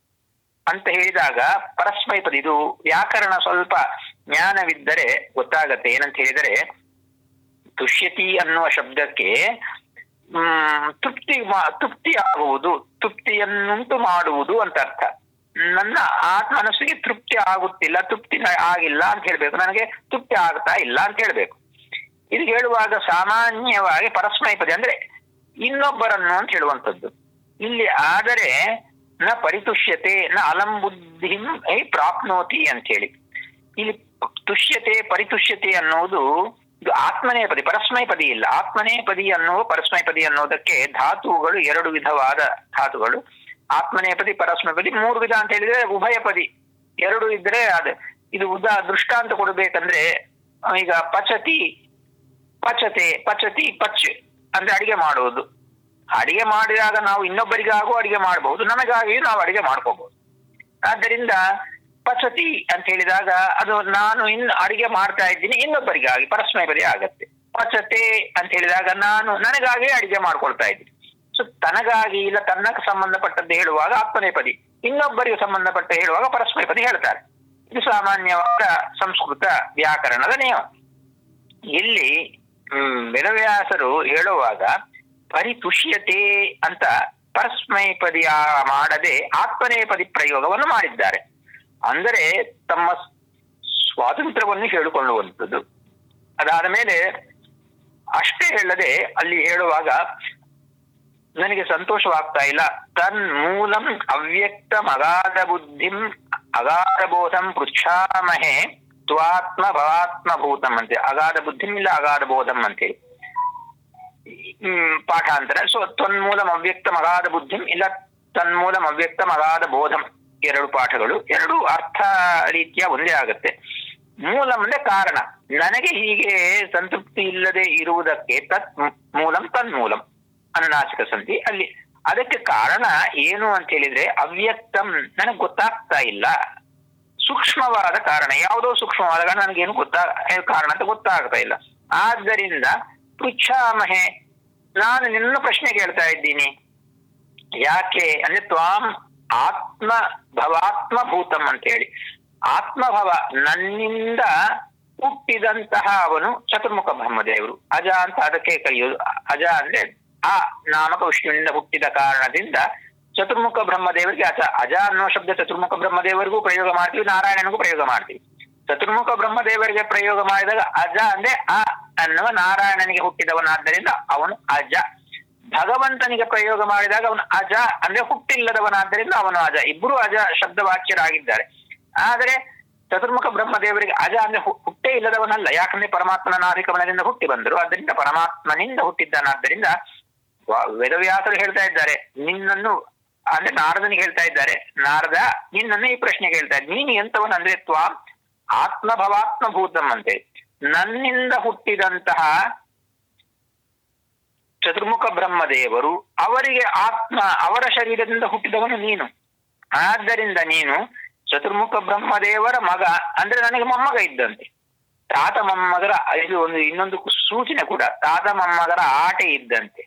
ಅಂತ ಹೇಳಿದಾಗ ಪರಸ್ಮೈ ಪದ ಇದು ವ್ಯಾಕರಣ ಸ್ವಲ್ಪ ಜ್ಞಾನವಿದ್ದರೆ ಗೊತ್ತಾಗತ್ತೆ ಏನಂತ ಹೇಳಿದರೆ ತುಷ್ಯತಿ ಅನ್ನುವ ಶಬ್ದಕ್ಕೆ ಹ್ಮ್ ತೃಪ್ತಿ ಮಾ- ತೃಪ್ತಿ ಆಗುವುದು ತೃಪ್ತಿಯನ್ನುಂಟು ಮಾಡುವುದು ಅಂತ ಅರ್ಥ ನನ್ನ ಆತ್ಮ ಮನಸ್ಸಿಗೆ ತೃಪ್ತಿ ಆಗುತ್ತಿಲ್ಲ ತೃಪ್ತಿ ನ- ಆಗಿಲ್ಲ ಅಂತ ಹೇಳ್ಬೇಕು ನನಗೆ ತೃಪ್ತಿ ಆಗ್ತಾ ಇಲ್ಲ ಅಂತ ಹೇಳ್ಬೇಕು ಇದು ಹೇಳುವಾಗ ಸಾಮಾನ್ಯವಾಗಿ ಪರಸ್ಮೈ ಪದ ಅಂದ್ರೆ ಇನ್ನೊಬ್ಬರನ್ನು ಅಂತ ಹೇಳುವಂಥದ್ದು ಇಲ್ಲಿ ಆದರೆ ನ ಪರಿತುಷ್ಯತೆ ನ ಅಲಂ ಬುದ್ಧಿಂ ಐ ಪ್ರಾಪ್ನೋತಿ ಅಂತ ಹೇಳಿ ಇಲ್ಲಿ ತುಷ್ಯತೆ ಪರಿತುಷ್ಯತೆ ಅನ್ನುವುದು ಇದು ಆತ್ಮನೇ ಪದಿ ಪರಸ್ಮೈ ಪದಿ ಇಲ್ಲ ಆತ್ಮನೇ ಪದಿ ಅನ್ನುವ ಪರಸ್ಮೈ ಪದಿ ಅನ್ನೋದಕ್ಕೆ ಧಾತುಗಳು ಎರಡು ವಿಧವಾದ ಧಾತುಗಳು ಆತ್ಮನೇ ಪದಿ ಪರಸ್ಮೈ ಪದಿ ಮೂರು ವಿಧ ಅಂತ ಹೇಳಿದ್ರೆ ಉಭಯ ಪದಿ ಎರಡು ಇದ್ರೆ ಅದೇ ಇದು ಉದಾ ದೃಷ್ಟಾಂತ ಕೊಡಬೇಕಂದ್ರೆ ಆ, ಈಗ ಪಚತಿ ಪಚತೆ ಪಚತಿ ಪಚ್ ಅಂದ್ರೆ ಅಡಿಗೆ ಮಾಡುವುದು ಅಡಿಗೆ ಮಾಡಿದಾಗ ನಾವು ಇನ್ನೊಬ್ಬರಿಗಾಗೂ ಅಡಿಗೆ ಮಾಡಬಹುದು ನಮಗಾಗಿಯೂ ನಾವು ಅಡಿಗೆ ಮಾಡ್ಕೋಬಹುದು ಆದ್ದರಿಂದ ಪಚತಿ ಅಂತ ಹೇಳಿದಾಗ ಅದು ನಾನು ಇನ್ನು ಅಡಿಗೆ ಮಾಡ್ತಾ ಇದ್ದೀನಿ ಇನ್ನೊಬ್ಬರಿಗಾಗಿ ಪರಸ್ಮೈ ಪದಿ ಆಗತ್ತೆ ಪಚತೆ ಅಂತ ಹೇಳಿದಾಗ ನಾನು ನನಗಾಗಿ ಅಡಿಗೆ ಮಾಡ್ಕೊಳ್ತಾ ಇದ್ದೀನಿ ಸೊ ತನಗಾಗಿ ಇಲ್ಲ ತನ್ನಕ್ಕೆ ಸಂಬಂಧಪಟ್ಟದ್ದು ಹೇಳುವಾಗ ಆತ್ಮನೇ ಪದಿ ಇನ್ನೊಬ್ಬರಿಗೆ ಸಂಬಂಧಪಟ್ಟ ಹೇಳುವಾಗ ಪರಸ್ಮೈ ಪದಿ ಹೇಳ್ತಾರೆ ಇದು ಸಾಮಾನ್ಯವಾದ ಸಂಸ್ಕೃತ ವ್ಯಾಕರಣದ ನಿಯಮ ಇಲ್ಲಿ ಹ್ಮ್, ವೇದವ್ಯಾಸರು ಹೇಳುವಾಗ ಪರಿತುಷ್ಯತೆ ಅಂತ ಪರಸ್ಮೈಪದಿ ಮಾಡದೆ ಆತ್ಮನೇಪದಿ ಪ್ರಯೋಗವನ್ನು ಮಾಡಿದ್ದಾರೆ ಅಂದರೆ ತಮ್ಮ ಸ್ವಾತಂತ್ರ್ಯವನ್ನು ಹೇಳಿಕೊಳ್ಳುವಂಥದ್ದು ಅದಾದ ಮೇಲೆ ಅಷ್ಟೇ ಹೇಳದೆ ಅಲ್ಲಿ ಹೇಳುವಾಗ ನನಗೆ ಸಂತೋಷವಾಗ್ತಾ ಇಲ್ಲ ತನ್ ಮೂಲಂ ಅವ್ಯಕ್ತಂ ಅಗಾಧ ಬುದ್ಧಿಂ ಅಗಾಧ ಬೋಧಂ ಪೃಚ್ಛಾಮಹೆ ತ್ವಾತ್ಮ ಭವಾತ್ಮ ಭೂತಂ ಅಂತೆ ಅಗಾಧ ಬುದ್ಧಿಂ ಇಲ್ಲ ಅಗಾಧ ಬೋಧಂ ಅಂತೇಳಿ ಹ್ಮ್, ಪಾಠಾಂತರ ಸೊ ತನ್ಮೂಲಂ ಅವ್ಯಕ್ತಂ ಅಗಾಧ ಬುದ್ಧಿಂ ಇಲ್ಲ ತನ್ಮೂಲಂ ಅವ್ಯಕ್ತಂ ಅಗಾಧ ಬೋಧಂ ಎರಡು ಪಾಠಗಳು ಎರಡು ಅರ್ಥ ರೀತಿಯ ಒಂದೇ ಆಗುತ್ತೆ ಮೂಲಂ ಅಂದ್ರೆ ಕಾರಣ ನನಗೆ ಹೀಗೆ ಸಂತೃಪ್ತಿ ಇಲ್ಲದೆ ಇರುವುದಕ್ಕೆ ತತ್ ಮೂಲಂ ತನ್ಮೂಲಂ ಅನುನಾಸಿಕ ಸಂಧಿ ಅಲ್ಲಿ ಅದಕ್ಕೆ ಕಾರಣ ಏನು ಅಂತ ಹೇಳಿದ್ರೆ ಅವ್ಯಕ್ತಂ ನನಗೆ ಗೊತ್ತಾಗ್ತಾ ಇಲ್ಲ ಸೂಕ್ಷ್ಮವಾದ ಕಾರಣ ಯಾವುದೋ ಸೂಕ್ಷ್ಮವಾದ ಕಾರಣ ನನಗೇನು ಗೊತ್ತಾ ಏನು ಕಾರಣ ಅಂತ ಗೊತ್ತಾಗ್ತಾ ಇಲ್ಲ ಆದ್ದರಿಂದ ಪೃಚ್ಛಾಮಹೆ ನಾನು ನಿನ್ನ ಪ್ರಶ್ನೆ ಕೇಳ್ತಾ ಇದ್ದೀನಿ ಯಾಕೆ ಅಂದ್ರೆ ತ್ವಾಂ ಆತ್ಮ ಭವಾತ್ಮ ಭೂತಂ ಅಂತ ಹೇಳಿ ಆತ್ಮಭವ ನನ್ನಿಂದ ಹುಟ್ಟಿದಂತಹ ಅವನು ಚತುರ್ಮುಖ ಬ್ರಹ್ಮದೇವರು ಅಜ ಅಂತ ಅದಕ್ಕೆ ಕರೆಯೋದು ಅಜ ಅಂದ್ರೆ ಆ ನಾಮಕ ವಿಷ್ಣುವಿನಿಂದ ಹುಟ್ಟಿದ ಕಾರಣದಿಂದ ಚತುರ್ಮುಖ ಬ್ರಹ್ಮದೇವರಿಗೆ ಅಜ ಅಜ ಅನ್ನೋ ಶಬ್ದ ಚತುರ್ಮುಖ ಬ್ರಹ್ಮದೇವರಿಗೂ ಪ್ರಯೋಗ ಮಾಡ್ತೀವಿ ನಾರಾಯಣನಿಗೂ ಪ್ರಯೋಗ ಮಾಡ್ತೀವಿ ಚತುರ್ಮುಖ ಬ್ರಹ್ಮದೇವರಿಗೆ ಪ್ರಯೋಗ ಮಾಡಿದಾಗ ಅಜ ಅಂದ್ರೆ ಆ ಅನ್ನುವ ನಾರಾಯಣನಿಗೆ ಹುಟ್ಟಿದವನಾದ್ದರಿಂದ ಅವನು ಅಜ ಭಗವಂತನಿಗೆ ಪ್ರಯೋಗ ಮಾಡಿದಾಗ ಅವನು ಅಜ ಅಂದ್ರೆ ಹುಟ್ಟಿಲ್ಲದವನಾದ್ದರಿಂದ ಅವನು ಅಜ ಇಬ್ಬರು ಅಜ ಶಬ್ದವಾಚ್ಯರಾಗಿದ್ದಾರೆ ಆದರೆ ಚತುರ್ಮುಖ ಬ್ರಹ್ಮದೇವರಿಗೆ ಅಜ ಅಂದ್ರೆ ಹು- ಹುಟ್ಟೇ ಇಲ್ಲದವನಲ್ಲ ಯಾಕಂದ್ರೆ ಪರಮಾತ್ಮನ ನಾಭಿಕಮನದಿಂದ ಹುಟ್ಟಿ ಬಂದರು ಅದರಿಂದ ಪರಮಾತ್ಮನಿಂದ ಹುಟ್ಟಿದ್ದಾನಾದ್ದರಿಂದ ವ- ವೇದವ್ಯಾಸರು ಹೇಳ್ತಾ ಇದ್ದಾರೆ ನಿನ್ನನ್ನು ಅಂದ್ರೆ ನಾರದನಿಗೆ ಹೇಳ್ತಾ ಇದ್ದಾರೆ ನಾರದ ನಿನ್ನನ್ನು ಈ ಪ್ರಶ್ನೆಗೆ ಹೇಳ್ತಾ ಇದ್ದಾರೆ ನೀನು ಎಂತವನ್ ಅಂದ್ರೆ ತ್ವಾ ಆತ್ಮಭವಾತ್ಮ ಭೂತಂ ಅಂತೇಳಿ ನನ್ನಿಂದ ಹುಟ್ಟಿದಂತಹ ಚತುರ್ಮುಖ ಬ್ರಹ್ಮದೇವರು ಅವರಿಗೆ ಆತ್ಮ ಅವರ ಶರೀರದಿಂದ ಹುಟ್ಟಿದವನು ನೀನು ಆದ್ದರಿಂದ ನೀನು ಚತುರ್ಮುಖ ಬ್ರಹ್ಮದೇವರ ಮಗ ಅಂದ್ರೆ ನನಗೆ ಮೊಮ್ಮಗ ಇದ್ದಂತೆ ತಾತ ಮೊಮ್ಮಗರ ಇದು ಒಂದು ಇನ್ನೊಂದು ಸೂಚನೆ ಕೂಡ ತಾತ ಮೊಮ್ಮಗರ ಆಟ ಇದ್ದಂತೆ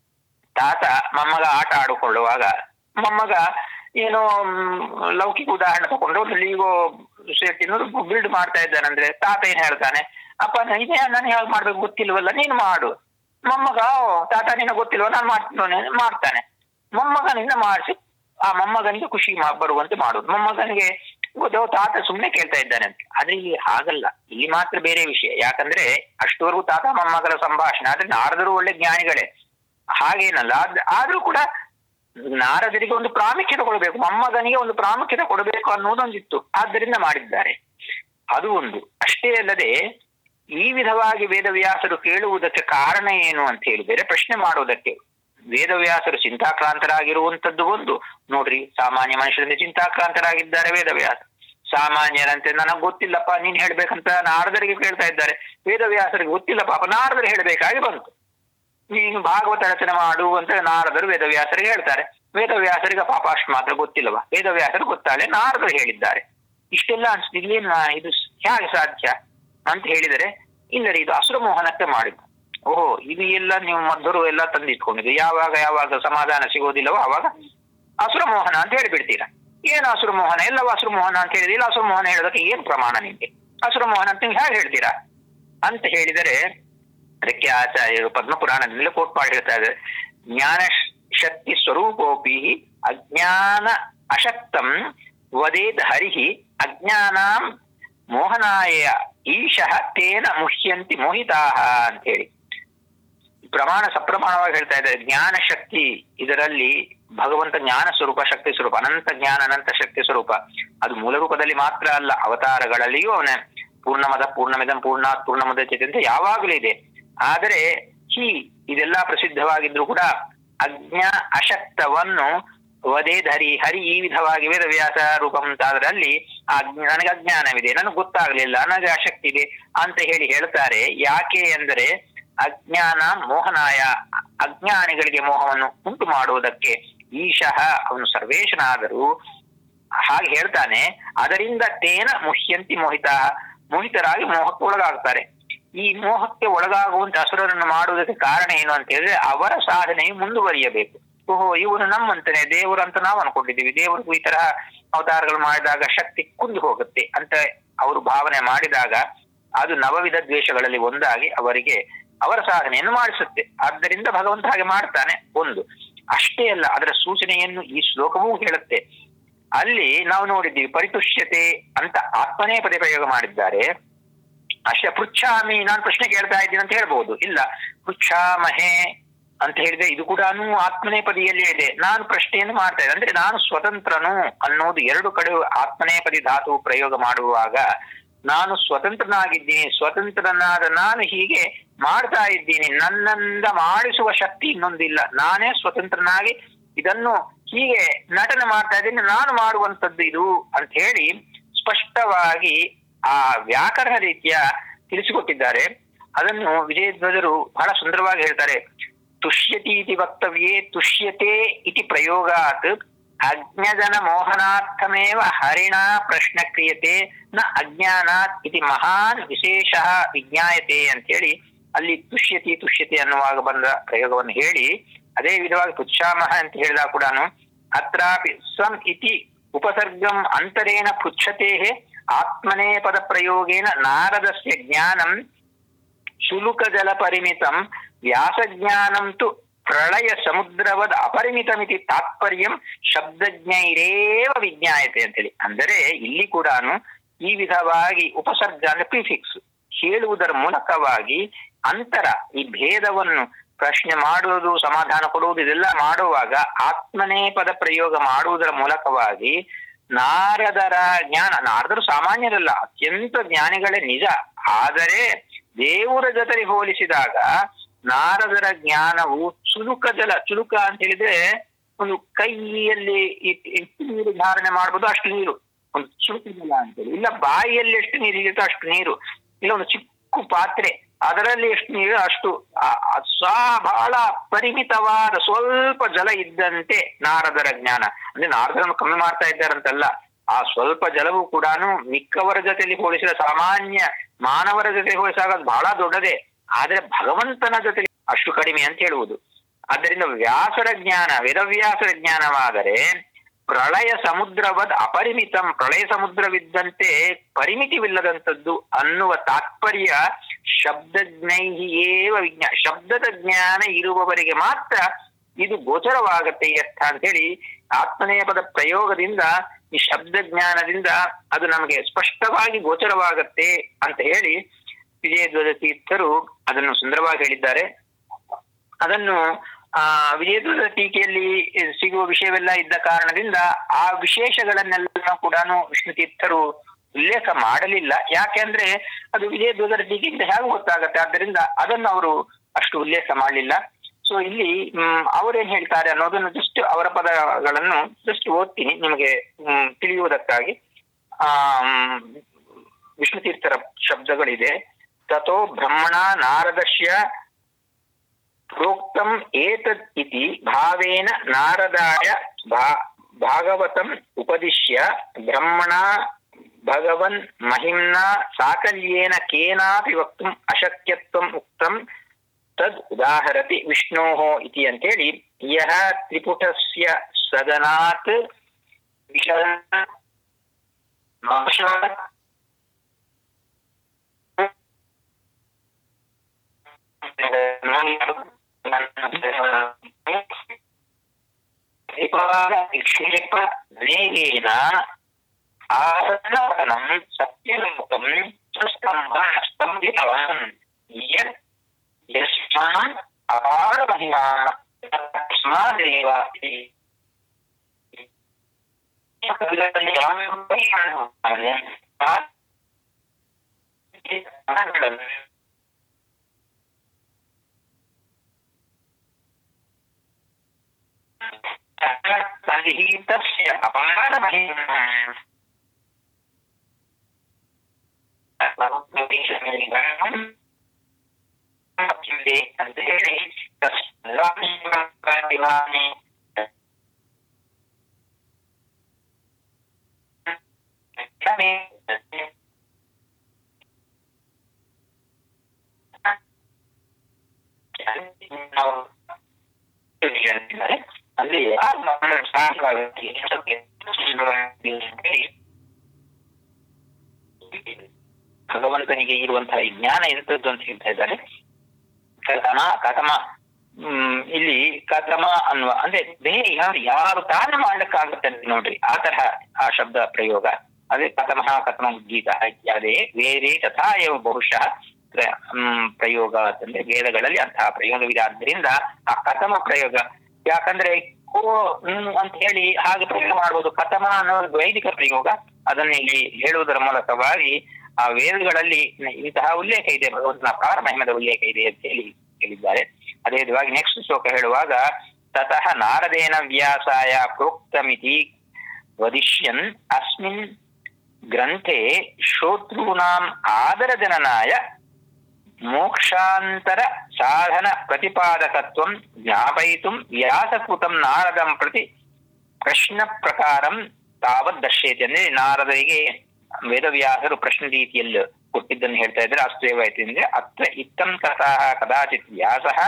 ತಾತ ಮೊಮ್ಮಗ ಆಟ ಆಡಿಕೊಳ್ಳುವಾಗ ಮೊಮ್ಮಗ ಏನೋ ಮ್, ಲೌಕಿಕ ಉದಾಹರಣೆ ತಗೊಂಡು ಒಂದು ಲೀಗೋ ಸೆಟ್ ಬಿಲ್ಡ್ ಮಾಡ್ತಾ ಇದ್ದಾನೆ ಅಂದ್ರೆ ತಾತ ಏನ್ ಹೇಳ್ತಾನೆ ಅಪ್ಪ ಇದೇ ನಾನು ಹೇಗೆ ಮಾಡ್ಬೇಕು ಗೊತ್ತಿಲ್ವಲ್ಲ ನೀನು ಮಾಡು ಮೊಮ್ಮಗ "ಓ, ತಾತ ನಿನಗೆ ಗೊತ್ತಿಲ್ವ ನಾನು ಮಾಡ್ತೀನಿ ಮಾಡ್ತಾನೆ ಮೊಮ್ಮಗನಿಂದ ಮಾಡಿಸಿ ಆ ಮೊಮ್ಮಗನಿಗೆ ಖುಷಿ ಮಾ- ಬರುವಂತೆ ಮಾಡುದು ಮೊಮ್ಮಗನಿಗೆ ಗೊತ್ತೋ ತಾತ ಸುಮ್ನೆ ಕೇಳ್ತಾ ಇದ್ದಾನೆ ಅಂತ ಆದ್ರೆ ಇಲ್ಲಿ ಹಾಗಲ್ಲ ಇಲ್ಲಿ ಮಾತ್ರ ಬೇರೆ ವಿಷಯ ಯಾಕಂದ್ರೆ ಅಷ್ಟವರೆಗೂ ತಾತ ಮೊಮ್ಮಗರ ಸಂಭಾಷಣೆ ಆದ್ರೆ ನಾರದರು ಒಳ್ಳೆ ಜ್ಞಾನಿಗಳೇ ಹಾಗೇನಲ್ಲ ಆದ್- ಆದ್ರೂ ಕೂಡ ನಾರದರಿಗೆ ಒಂದು ಪ್ರಾಮುಖ್ಯತೆ ಕೊಡಬೇಕು ಮೊಮ್ಮಗನಿಗೆ ಒಂದು ಪ್ರಾಮುಖ್ಯತೆ ಕೊಡಬೇಕು ಅನ್ನೋದೊಂದಿತ್ತು ಆದ್ದರಿಂದ ಮಾಡಿದ್ದಾರೆ ಅದು ಒಂದು ಅಷ್ಟೇ ಅಲ್ಲದೆ ಈ ವಿಧವಾಗಿ ವೇದವ್ಯಾಸರು ಕೇಳುವುದಕ್ಕೆ ಕಾರಣ ಏನು ಅಂತ ಹೇಳಿದರೆ ಪ್ರಶ್ನೆ ಮಾಡುವುದಕ್ಕೆ ವೇದವ್ಯಾಸರು ಚಿಂತಾಕ್ರಾಂತರಾಗಿರುವಂತದ್ದು ಒಂದು ನೋಡ್ರಿ ಸಾಮಾನ್ಯ ಮನುಷ್ಯರಿಂದ ಚಿಂತಾಕ್ರಾಂತರಾಗಿದ್ದಾರೆ ವೇದವ್ಯಾಸ ಸಾಮಾನ್ಯರಂತೆ ನನಗೆ ಗೊತ್ತಿಲ್ಲಪ್ಪ ನೀನ್ ಹೇಳ್ಬೇಕಂತ ನಾರದರಿಗೆ ಕೇಳ್ತಾ ಇದ್ದಾರೆ ವೇದವ್ಯಾಸರಿಗೆ ಗೊತ್ತಿಲ್ಲ ಪಾಪ ನಾರದರು ಹೇಳ್ಬೇಕಾಗಿ ಬಂತು ನೀನು ಭಾಗವತ ರಚನೆ ಮಾಡು ಅಂತ ನಾರದರು ವೇದವ್ಯಾಸರಿಗೆ ಹೇಳ್ತಾರೆ ವೇದವ್ಯಾಸರಿಗೆ ಪಾಪ ಅಷ್ಟು ಮಾತ್ರ ಗೊತ್ತಿಲ್ಲವಾ ವೇದವ್ಯಾಸರು ಗೊತ್ತಾಳೆ ನಾರದರು ಹೇಳಿದ್ದಾರೆ ಇಷ್ಟೆಲ್ಲ ಅನ್ಸ್ತಿದ್ಲಿ ಇದು ಹೇಗೆ ಸಾಧ್ಯ ಅಂತ ಹೇಳಿದರೆ ಇಲ್ಲ ರೀ ಇದು ಅಸುರ ಮೋಹನಕ್ಕೆ ಮಾಡಿದ್ದು ಓಹೋ ಇದು ಎಲ್ಲ ನೀವು ಮಧ್ವರು ಎಲ್ಲ ತಂದಿಟ್ಕೊಂಡಿದ್ದು ಯಾವಾಗ ಯಾವಾಗ ಸಮಾಧಾನ ಸಿಗೋದಿಲ್ಲವೋ ಅವಾಗ ಅಸುರ ಮೋಹನ ಅಂತ ಹೇಳಿಬಿಡ್ತೀರಾ ಏನು ಅಸುರ ಮೋಹನ ಎಲ್ಲವೂ ಅಸುರ ಮೋಹನ ಅಂತ ಹೇಳಿದ್ರೆ ಇಲ್ಲ ಅಸುರ ಮೋಹನ ಹೇಳೋದಕ್ಕೆ ಏನ್ ಪ್ರಮಾಣ ನಿಮ್ಗೆ ಅಸುರ ಮೋಹನ ಅಂತ ನೀವು ಹೇಗೆ ಹೇಳ್ತೀರಾ ಅಂತ ಹೇಳಿದರೆ ಅದಕ್ಕೆ ಆಚಾರ್ಯರು ಪದ್ಮಪುರಾಣದಲ್ಲಿ ಕೋಟ್ ಮಾಡಿ ಹೇಳ್ತಾ ಇದ್ದಾರೆ ಜ್ಞಾನ ಶ- ಶಕ್ತಿ ಸ್ವರೂಪೋಪಿ ಅಜ್ಞಾನ ಅಶಕ್ತಂ ವದೇದ್ ಹರಿಹಿ ಅಜ್ಞಾನಾಂ ಮೋಹನಾಯ ಈಶಃ ತೇನ ಮುಹ್ಯಂತಿ ಮೋಹಿತಾಹ ಅಂತ ಹೇಳಿ ಪ್ರಮಾಣ ಸಪ್ರಮಾಣವಾಗಿ ಹೇಳ್ತಾ ಇದ್ದಾರೆ ಜ್ಞಾನ ಶಕ್ತಿ ಇದರಲ್ಲಿ ಭಗವಂತ ಜ್ಞಾನ ಸ್ವರೂಪ ಶಕ್ತಿ ಸ್ವರೂಪ ಅನಂತ ಜ್ಞಾನ ಅನಂತ ಶಕ್ತಿ ಸ್ವರೂಪ ಅದು ಮೂಲ ರೂಪದಲ್ಲಿ ಮಾತ್ರ ಅಲ್ಲ ಅವತಾರಗಳಲ್ಲಿಯೂ ಅವನ ಪೂರ್ಣಮದ ಪೂರ್ಣಮಿದಂ ಪೂರ್ಣಾತ್ ಪೂರ್ಣಮುದಚ್ಯತೆ ಅಂತ ಯಾವಾಗಲೂ ಇದೆ ಆದರೆ ಹಿ ಇದೆಲ್ಲ ಪ್ರಸಿದ್ಧವಾಗಿದ್ರು ಕೂಡ ಅಜ್ಞಾ ಅಶಕ್ತವನ್ನು ವದೇದ್ ಹರಿ ಹರಿ ಈ ವಿಧವಾಗಿ ವೇದವ್ಯಾಸ ರೂಪ ಮುಂತಾದರಲ್ಲಿ ಆ ಜ್ಞ- ನನಗೆ ಅಜ್ಞಾನವಿದೆ ನನಗೆ ಗೊತ್ತಾಗ್ಲಿಲ್ಲ ನನಗೆ ಆಸಕ್ತಿ ಇದೆ ಅಂತ ಹೇಳಿ ಹೇಳ್ತಾರೆ ಯಾಕೆ ಎಂದರೆ ಅಜ್ಞಾನ ಮೋಹನಾಯ ಅಜ್ಞಾನಿಗಳಿಗೆ ಮೋಹವನ್ನು ಉಂಟು ಮಾಡುವುದಕ್ಕೆ ಈಶಃ ಅವನು ಸರ್ವೇಶನಾದರೂ ಹಾಗೆ ಹೇಳ್ತಾನೆ ಅದರಿಂದ ತೇನ ಮುಹ್ಯಂತಿ ಮೋಹಿತ ಮೋಹಿತರಾಗಿ ಮೋಹಕ್ಕೆ ಒಳಗಾಗ್ತಾರೆ ಈ ಮೋಹಕ್ಕೆ ಒಳಗಾಗುವಂತ ಅಸುರರನ್ನು ಮಾಡುವುದಕ್ಕೆ ಕಾರಣ ಏನು ಅಂತ ಹೇಳಿದ್ರೆ ಅವರ ಸಾಧನೆಯು ಮುಂದುವರಿಯಬೇಕು ಓಹೋ ಇವನು ನಮ್ಮಂತಾನೆ ದೇವರು ಅಂತ ನಾವು ಅನ್ಕೊಂಡಿದ್ದೀವಿ ದೇವರಿಗೂ ಈ ತರಹ ಅವತಾರಗಳು ಮಾಡಿದಾಗ ಶಕ್ತಿ ಕುಂದು ಹೋಗುತ್ತೆ ಅಂತ ಅವರು ಭಾವನೆ ಮಾಡಿದಾಗ ಅದು ನವವಿಧ ದ್ವೇಷಗಳಲ್ಲಿ ಒಂದಾಗಿ ಅವರಿಗೆ ಅವರ ಸಾಧನೆಯನ್ನು ಮಾಡಿಸುತ್ತೆ ಆದ್ದರಿಂದ ಭಗವಂತ ಹಾಗೆ ಮಾಡ್ತಾನೆ ಒಂದು ಅಷ್ಟೇ ಅಲ್ಲ ಅದರ ಸೂಚನೆಯನ್ನು ಈ ಶ್ಲೋಕವೂ ಹೇಳುತ್ತೆ ಅಲ್ಲಿ ನಾವು ನೋಡಿದ್ದೀವಿ ಪರಿತುಷ್ಯತೆ ಅಂತ ಆತ್ಮನೇ ಪದೇ ಪ್ರಯೋಗ ಮಾಡಿದ್ದಾರೆ ಅಷ್ಟೇ ಪೃಚ್ಛಾಮಿ ನಾನು ಪ್ರಶ್ನೆ ಕೇಳ್ತಾ ಇದ್ದೀನಿ ಅಂತ ಹೇಳ್ಬಹುದು ಇಲ್ಲ ಪೃಚ್ಛಾಮಹೆ ಅಂತ ಹೇಳಿದ್ರೆ ಇದು ಕೂಡ ಆತ್ಮನೇಪದಿಯಲ್ಲೇ ಇದೆ ನಾನು ಪ್ರಶ್ನೆಯನ್ನು ಮಾಡ್ತಾ ಇದ್ದೆ ಅಂದ್ರೆ ನಾನು ಸ್ವತಂತ್ರನು ಅನ್ನೋದು ಎರಡು ಕಡೆ ಆತ್ಮನೇಪದಿ ಧಾತು ಪ್ರಯೋಗ ಮಾಡುವಾಗ ನಾನು ಸ್ವತಂತ್ರನಾಗಿದ್ದೀನಿ ಸ್ವತಂತ್ರನಾದ ನಾನು ಹೀಗೆ ಮಾಡ್ತಾ ಇದ್ದೀನಿ ನನ್ನಿಂದ ಮಾಡಿಸುವ ಶಕ್ತಿ ಇನ್ನೊಂದಿಲ್ಲ ನಾನೇ ಸ್ವತಂತ್ರನಾಗಿ ಇದನ್ನು ಹೀಗೆ ನಟನೆ ಮಾಡ್ತಾ ಇದ್ದೀನಿ ನಾನು ಮಾಡುವಂತದ್ದು ಇದು ಅಂತ ಹೇಳಿ ಸ್ಪಷ್ಟವಾಗಿ ಆ ವ್ಯಾಕರಣ ರೀತಿಯ ತಿಳಿಸಿಕೊಟ್ಟಿದ್ದಾರೆ ಅದನ್ನು ವಿಜಯಧ್ವಜರು ಬಹಳ ಸುಂದರವಾಗಿ ಹೇಳ್ತಾರೆ ತುಷ್ಯತಿ ಇತಿ ವಕ್ತವ್ಯೇ ತುಷ್ಯತೆ ಇತಿ ಪ್ರಯೋಗಾತ್ ಅಜ್ಞಜನ ಮೋಹನಾರ್ಥಮೇವ ಹರಿಣ ಪ್ರಶ್ನ ಕ್ರಿಯತೆ ನ ಅಜ್ಞಾನಾತ್ ಇತಿ ಮಹಾನ್ ವಿಶೇಷ ವಿಜ್ಞಾಯತೆ ಅಂತ ಹೇಳಿ ಅಲ್ಲಿ ತುಷ್ಯತಿ ತುಷ್ಯತಿ ಅನ್ನುವಾಗ ಬಂದ ಪ್ರಯೋಗವನ್ನು ಹೇಳಿ ಅದೇ ವಿಧವಾಗಿ ತುಚ್ಛಾಮಹ ಅಂತ ಹೇಳಿದಾಗ ಕೂಡ ಅತ್ರಾಪಿ ಸ್ವಂ ಇತಿ ಉಪಸರ್ಗಂ ಅಂತರೇಣ ಪೃಚ್ಛತೆ ಆತ್ಮನೇ ಪದ ಪ್ರಯೋಗೇನ ನಾರದಸ್ಯ ಜ್ಞಾನಂ ಶುಲುಕ ಜಲ ಪರಿಮಿತಂ ವ್ಯಾಸಜ್ಞಾನಂ ತು ಪ್ರಳಯ ಸಮುದ್ರವದ್ ಅಪರಿಮಿತಮಿತಿ ತಾತ್ಪರ್ಯಂ ಶಬ್ದಜ್ಞೈರೇವ ವಿಜ್ಞಾಯತೆ ಅಂತೇಳಿ ಅಂದರೆ ಇಲ್ಲಿ ಕೂಡ ಈ ವಿಧವಾಗಿ ಉಪಸರ್ಗ ಅಂದ್ರೆ ಪ್ರಿಫಿಕ್ಸ್ ಹೇಳುವುದರ ಮೂಲಕವಾಗಿ ಅಂತರ ಈ ಭೇದವನ್ನು ಪ್ರಶ್ನೆ ಮಾಡುವುದು ಸಮಾಧಾನ ಕೊಡುವುದು ಇದೆಲ್ಲ ಮಾಡುವಾಗ ಆತ್ಮನೇ ಪದ ಪ್ರಯೋಗ ಮಾಡುವುದರ ಮೂಲಕವಾಗಿ ನಾರದರ ಜ್ಞಾನ ನಾರದರು ಸಾಮಾನ್ಯರಲ್ಲ ಅತ್ಯಂತ ಜ್ಞಾನಿಗಳೇ ನಿಜ ಆದರೆ ದೇವರ ಜೊತೆ ಹೋಲಿಸಿದಾಗ ನಾರದರ ಜ್ಞಾನವು ಚುಲುಕ ಜಲ ಚುಲುಕ ಅಂತ ಹೇಳಿದ್ರೆ ಒಂದು ಕೈಯಲ್ಲಿ ಇಟ್- ಎಷ್ಟು ನೀರು ಧಾರಣೆ ಮಾಡ್ಬೋದು ಅಷ್ಟು ನೀರು ಒಂದು ಚುಲುಕ ಜಲ ಅಂತೇಳಿ ಇಲ್ಲ ಬಾಯಿಯಲ್ಲಿ ಎಷ್ಟು ನೀರು ಇರುತ್ತೋ ಅಷ್ಟು ನೀರು ಇಲ್ಲ ಒಂದು ಚಿಕ್ಕ ಪಾತ್ರೆ ಅದರಲ್ಲಿ ಎಷ್ಟು ನೀರು ಅಷ್ಟು ಆ- ಆ ಸಾ ಬಹಳ ಪರಿಮಿತವಾದ ಸ್ವಲ್ಪ ಜಲ ಇದ್ದಂತೆ ನಾರದರ ಜ್ಞಾನ ಅಂದ್ರೆ ನಾರದರನ್ನು ಕಮ್ಮಿ ಮಾಡ್ತಾ ಇದ್ದಾರಂತಲ್ಲ ಆ ಸ್ವಲ್ಪ ಜಲವು ಕೂಡ ಮಿಕ್ಕವರ ಜೊತೆಲಿ ಹೋಲಿಸಿದ ಸಾಮಾನ್ಯ ಮಾನವರ ಜೊತೆ ಹೋಲಿಸಿದಾಗ ಅದು ಬಹಳ ದೊಡ್ಡದೇ ಆದ್ರೆ ಭಗವಂತನ ಜೊತೆ ಅಷ್ಟು ಕಡಿಮೆ ಅಂತ ಹೇಳುವುದು ಆದ್ದರಿಂದ ವ್ಯಾಸರ ಜ್ಞಾನ ವೇದವ್ಯಾಸರ ಜ್ಞಾನವಾದರೆ ಪ್ರಳಯ ಸಮುದ್ರವದ್ ಅಪರಿಮಿತಂ ಪ್ರಳಯ ಸಮುದ್ರವಿದ್ದಂತೆ ಪರಿಮಿತಿವಿಲ್ಲದಂಥದ್ದು ಅನ್ನುವ ತಾತ್ಪರ್ಯ ಶಬ್ದಜ್ಞೈಹಿಯೇವ ವಿಜ್ಞಾನ ಶಬ್ದದ ಜ್ಞಾನ ಇರುವವರಿಗೆ ಮಾತ್ರ ಇದು ಗೋಚರವಾಗತ್ತೆ ಈ ಅರ್ಥ ಅಂತ ಹೇಳಿ ಆತ್ಮನೆಯ ಪದ ಪ್ರಯೋಗದಿಂದ ಈ ಶಬ್ದ ಜ್ಞಾನದಿಂದ ಅದು ನಮಗೆ ಸ್ಪಷ್ಟವಾಗಿ ಗೋಚರವಾಗತ್ತೆ ಅಂತ ಹೇಳಿ ವಿಜಯಧ್ವಜ ತೀರ್ಥರು ಅದನ್ನು ಸುಂದರವಾಗಿ ಹೇಳಿದ್ದಾರೆ ಅದನ್ನು ಆ ವಿಜಯಧ್ವಜ ಟೀಕೆಯಲ್ಲಿ ಸಿಗುವ ವಿಷಯವೆಲ್ಲ ಇದ್ದ ಕಾರಣದಿಂದ ಆ ವಿಶೇಷಗಳನ್ನೆಲ್ಲ ಕೂಡ ವಿಷ್ಣು ತೀರ್ಥರು ಉಲ್ಲೇಖ ಮಾಡಲಿಲ್ಲ ಯಾಕೆಂದ್ರೆ ಅದು ವಿಜಯಧ್ವಜರ ಟೀಕೆಯಿಂದ ಹೇಗೆ ಗೊತ್ತಾಗತ್ತೆ ಆದ್ದರಿಂದ ಅದನ್ನು ಅವರು ಅಷ್ಟು ಉಲ್ಲೇಖ ಮಾಡಲಿಲ್ಲ ಸೊ ಇಲ್ಲಿ ಹ್ಮ್, ಅವರೇನ್ ಹೇಳ್ತಾರೆ ಅನ್ನೋದನ್ನು ಜಸ್ಟ್ ಅವರ ಪದಗಳನ್ನು ಜಸ್ಟ್ ಓದ್ತೀನಿ ನಿಮಗೆ ಹ್ಮ್, ತಿಳಿಯುವುದಕ್ಕಾಗಿ ಆ ವಿಷ್ಣು ತೀರ್ಥರ ಶಬ್ದಗಳಿದೆ ತಥೋ ಬ್ರಹ್ಮಣ ನಾರದಶ್ಯ ಪ್ರೋಕ್ತಂ ಏತದ್ ಇತಿ ಭಾವೇನ ನಾರದಾಯ ಭಾ- ಭಾಗವತಂ ಉಪದಿಶ್ಯ ಬ್ರಹ್ಮಣ ಭಗವನ್ ಮಹಿಮ್ನಾ ಸಾಕಲ್ಯೇನ ಕೇನಾಪಿ ವಕ್ತುಂ ಅಶಕ್ಯತ್ವಂ ಉಕ್ತಂ ತದ್ ಉದಾಹರತಿ ವಿಷ್ಣೋಃ ಇತಿ ಅಂತೇಳಿ ಯಹ ತ್ರಿಪುಟಸ್ಯ ಸದನಾತ್ ವಿಷಯ ನಿಕ್ಷೇಪ ವೇಗೇನ ಆಸನವನಂ ಸತ್ಯಲೋಕಂ ಸ್ವಸ್ತಂಭ ಸ್ತಂಭಿತವಾನ್ ಯತ್ ಯಸ್ಮಾನ್ ಅಪಾರ ಮಹಿಮಾ ತಸ್ಮಾದೇವ ಇತಿ. ಕವಿಗಳಲ್ಲಿ ಯಾವ ಪರಿಮಾಣ ಅಂದರೆ ಆ ಜ್ಞಾನಗಳನ್ನು तस्य अपारमहिमा ಅಂತೇಳಿ ತಸ್ಮಾದಿವಾನಿ ನಾವು ಅಲ್ಲಿ ಯಾರು ನಮ್ಮನ್ನು ಸಹಾಯವಾಗುತ್ತೆ ಭಗವಂತನಿಗೆ ಇರುವಂತಹ ಈ ಜ್ಞಾನ ಎಂತದ್ದು ಅಂತ ಹೇಳ್ತಾ ಇದ್ದಾರೆ ಕಥಮ ಕಥಮ ಹ್ಮ್ ಇಲ್ಲಿ ಕಥಮ ಅನ್ನುವ ಅಂದ್ರೆ ಬೇರೆ ಯಾರು ಯಾರು ತಾನೇ ಮಾಡ್ಲಿಕ್ಕಾಗುತ್ತೆ ಅಂತ ನೋಡ್ರಿ ಆ ತರಹ ಆ ಶಬ್ದ ಪ್ರಯೋಗ ಅದೇ ಕಥಮ ಕಥಮ ಗೀತ ಇತ್ಯಾದಿ ವೇರೆ ತಥಾ ಎವ ಬಹುಶಃ ಪ್ರ- ಹ್ಮ್, ಪ್ರಯೋಗ ಅಂತಂದ್ರೆ ವೇದಗಳಲ್ಲಿ ಅಂತಹ ಪ್ರಯೋಗವಿದೆ ಆದ್ದರಿಂದ ಆ ಕಥಮ ಪ್ರಯೋಗ ಯಾಕಂದ್ರೆ ಕೋ ಹ್ಮ್ ಅಂತ ಹೇಳಿ ಹಾಗೆ ಪ್ರಯೋಗ ಮಾಡಬಹುದು ಕಥಮ ಅನ್ನೋದು ವೈದಿಕ ಪ್ರಯೋಗ ಅದನ್ನ ಇಲ್ಲಿ ಹೇಳುವುದರ ಮೂಲಕವಾಗಿ ಆ ವೇದಗಳಲ್ಲಿ ಇಂತಹ ಉಲ್ಲೇಖ ಇದೆ ಭಗವಂತನ ಅಪಾರ ಮಹಿಮದ ಉಲ್ಲೇಖ ಇದೆ ಅಂತ ಹೇಳಿ ಹೇಳಿದ್ದಾರೆ ಅದೇ ವಿಧವಾಗಿ ನೆಕ್ಸ್ಟ್ ಶ್ಲೋಕ ಹೇಳುವಾಗ ತತಃ ನಾರದೇನ ವ್ಯಾಸಾಯ ಪ್ರೋಕ್ತಮಿತಿ ವದಿಷ್ಯನ್ ಅಸ್ಮಿನ್ ಗ್ರಂಥೆ ಶ್ರೋತॄಣಾಂ ಆದರಜನನಾಯ ಮೋಕ್ಷಾಂತರ ಸಾಧನ ಪ್ರತಿಪಾದಕತ್ವಂ ಜ್ಞಾಪಯಿತುಂ ವ್ಯಾಸಕೃತಂ ನಾರದಂ ಪ್ರತಿ ಪ್ರಶ್ನ ಪ್ರಕಾರಂ ತಾವತ್ ದರ್ಶಯತಿ ಅಂದ್ರೆ ನಾರದರಿಗೆ ವೇದವ್ಯಾಸರು ಪ್ರಶ್ನೆ ರೀತಿಯಲ್ಲಿ ಕೊಟ್ಟಿದ್ದನ್ನು ಹೇಳ್ತಾ ಇದ್ರೆ ಅಸ್ತೇವಾಯ್ತು ಅಂದ್ರೆ ಅತ್ರ ಇತ್ತಂ ಕಥಾ ಕದಾಚಿತ್ ವ್ಯಾಸ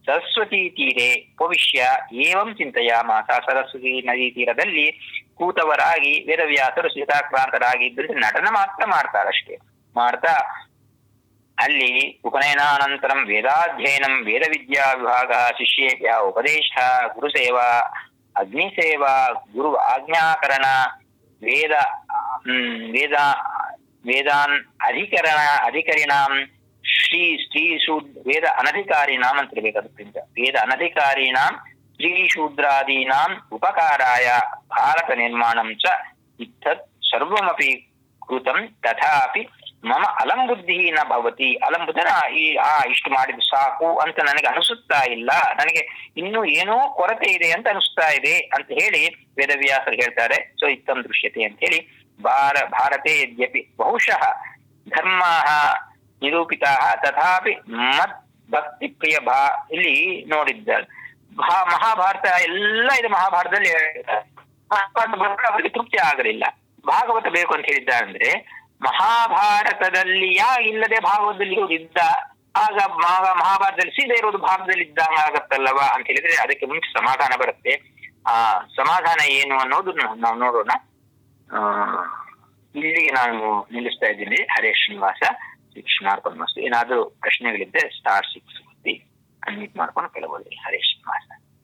ಸರಸ್ವತಿ ತೀರೆ ಉಪವಿಶ್ಯ ಏವಂ ಚಿಂತೆಯಾಮಾಸ ಸರಸ್ವತಿ ನದಿ ತೀರದಲ್ಲಿ ಕೂತವರಾಗಿ ವೇದವ್ಯಾಸರು ಸೀತಾಕ್ರಾಂತರಾಗಿ ಇದ್ದು ನಟನ ಮಾತ್ರ ಮಾಡ್ತಾರಷ್ಟೇ ಮಾಡ್ತಾ ಅಲ್ಲಿ ಉಪನಯನಾನಂತರಂ ವೇದಾಧ್ಯಯನಂ ವೇದ ವಿದ್ಯಾ ವಿಭಾಗ ಶಿಷ್ಯೇಭ್ಯ ಉಪದೇಶ ಗುರುಸೇವಾ ಅಗ್ನಿಸೇವಾ ಗುರು ಆಜ್ಞಾಕರಣ ವೇದ ಹ್ಮ್, ವೇದ ವೇದಾನ್ ಅಧಿಕರಣ ಅಧಿಕರಿಣಾಂ ಶ್ರೀ ಸ್ತ್ರೀ ಶೂದ್ ವೇದ ಅನಧಿಕಾರಿಣಾಂ ಅಂತ ಇರ್ಬೇಕಾಗುತ್ತೆ ವೇದ ಅನಧಿಕಾರಿಣಾಂ ಸ್ತ್ರೀ ಶೂದ್ರಾದೀನಾಂ ಉಪಕಾರಾಯ ಭಾರತ ನಿರ್ಮಾಣಂ ಚ ಇತ್ತತ್ ಸರ್ವಮಪಿ ಕೃತಂ ತಥಾಪಿ ಮಮ ಅಲಂ ಬುದ್ಧಿ ನ ಭವತಿ ಅಲಂ ಬುದ್ಧಿ ಈ ಆ ಇಷ್ಟು ಮಾಡಿದ್ದು ಸಾಕು ಅಂತ ನನಗೆ ಅನಿಸುತ್ತಾ ಇಲ್ಲ ನನಗೆ ಇನ್ನೂ ಏನೋ ಕೊರತೆ ಇದೆ ಅಂತ ಅನಿಸ್ತಾ ಇದೆ ಅಂತ ಹೇಳಿ ವೇದವ್ಯಾಸರು ಹೇಳ್ತಾರೆ ಸೊ ಇತ್ತಂ ದೃಶ್ಯತೆ ಅಂತ ಹೇಳಿ ಭಾರ ಭಾರತೆ ಯದ್ಯಪಿ ಬಹುಶಃ ಧರ್ಮ ನಿರೂಪಿತಾ ತಥಾಪಿ ಮತ್ ಭಕ್ತಿ ಪ್ರಿಯ ಭಾ ಇಲ್ಲಿ ನೋಡಿದ್ದಾರೆ ಭಾ ಮಹಾಭಾರತ ಎಲ್ಲ ಇದು ಮಹಾಭಾರತದಲ್ಲಿ ಹೇಳಿದ್ದಾರೆ ಮಹಾಭಾರತ ಬಂದ್ರೆ ಅವರಿಗೆ ತೃಪ್ತಿ ಆಗಲಿಲ್ಲ ಭಾಗವತ ಬೇಕು ಅಂತ ಹೇಳಿದ್ದಾರೆ ಅಂದ್ರೆ ಮಹಾಭಾರತದಲ್ಲಿ ಯಾ ಇಲ್ಲದೆ ಭಾಗವತದಲ್ಲಿ ಇರೋದು ಇದ್ದ ಆಗ ಮಹಾ- ಮಹಾಭಾರತದಲ್ಲಿ ಸೀದೆ ಇರೋದು ಭಾರತದಲ್ಲಿ ಇದ್ದಂಗ ಆಗತ್ತಲ್ಲವಾ ಅಂತ ಹೇಳಿದ್ರೆ ಅದಕ್ಕೆ ಮುಂಚೆ ಸಮಾಧಾನ ಬರುತ್ತೆ ಆ ಸಮಾಧಾನ ಏನು ಅನ್ನೋದು ನಾವು ನೋಡೋಣ ಆ, ಇಲ್ಲಿಗೆ ನಾನು ನಿಲ್ಲಿಸ್ತಾ ಇದ್ದೀನಿ ಹರೇ ಶ್ರೀನಿವಾಸ ಶ್ರೀ ಕೃಷ್ಣಾರ್ಪಣ ಮಸ್ತು ಏನಾದ್ರೂ ಪ್ರಶ್ನೆಗಳಿದ್ದೆ ಸ್ಟಾರ್ ಸಿಕ್ಸ್ ಒತ್ತಿ ಅನ್ಮಿಟ್ ಮಾಡ್ಕೊಂಡು ಕೆಲವೊಂದು ಹರೇ ಶ್ರೀನಿವಾಸ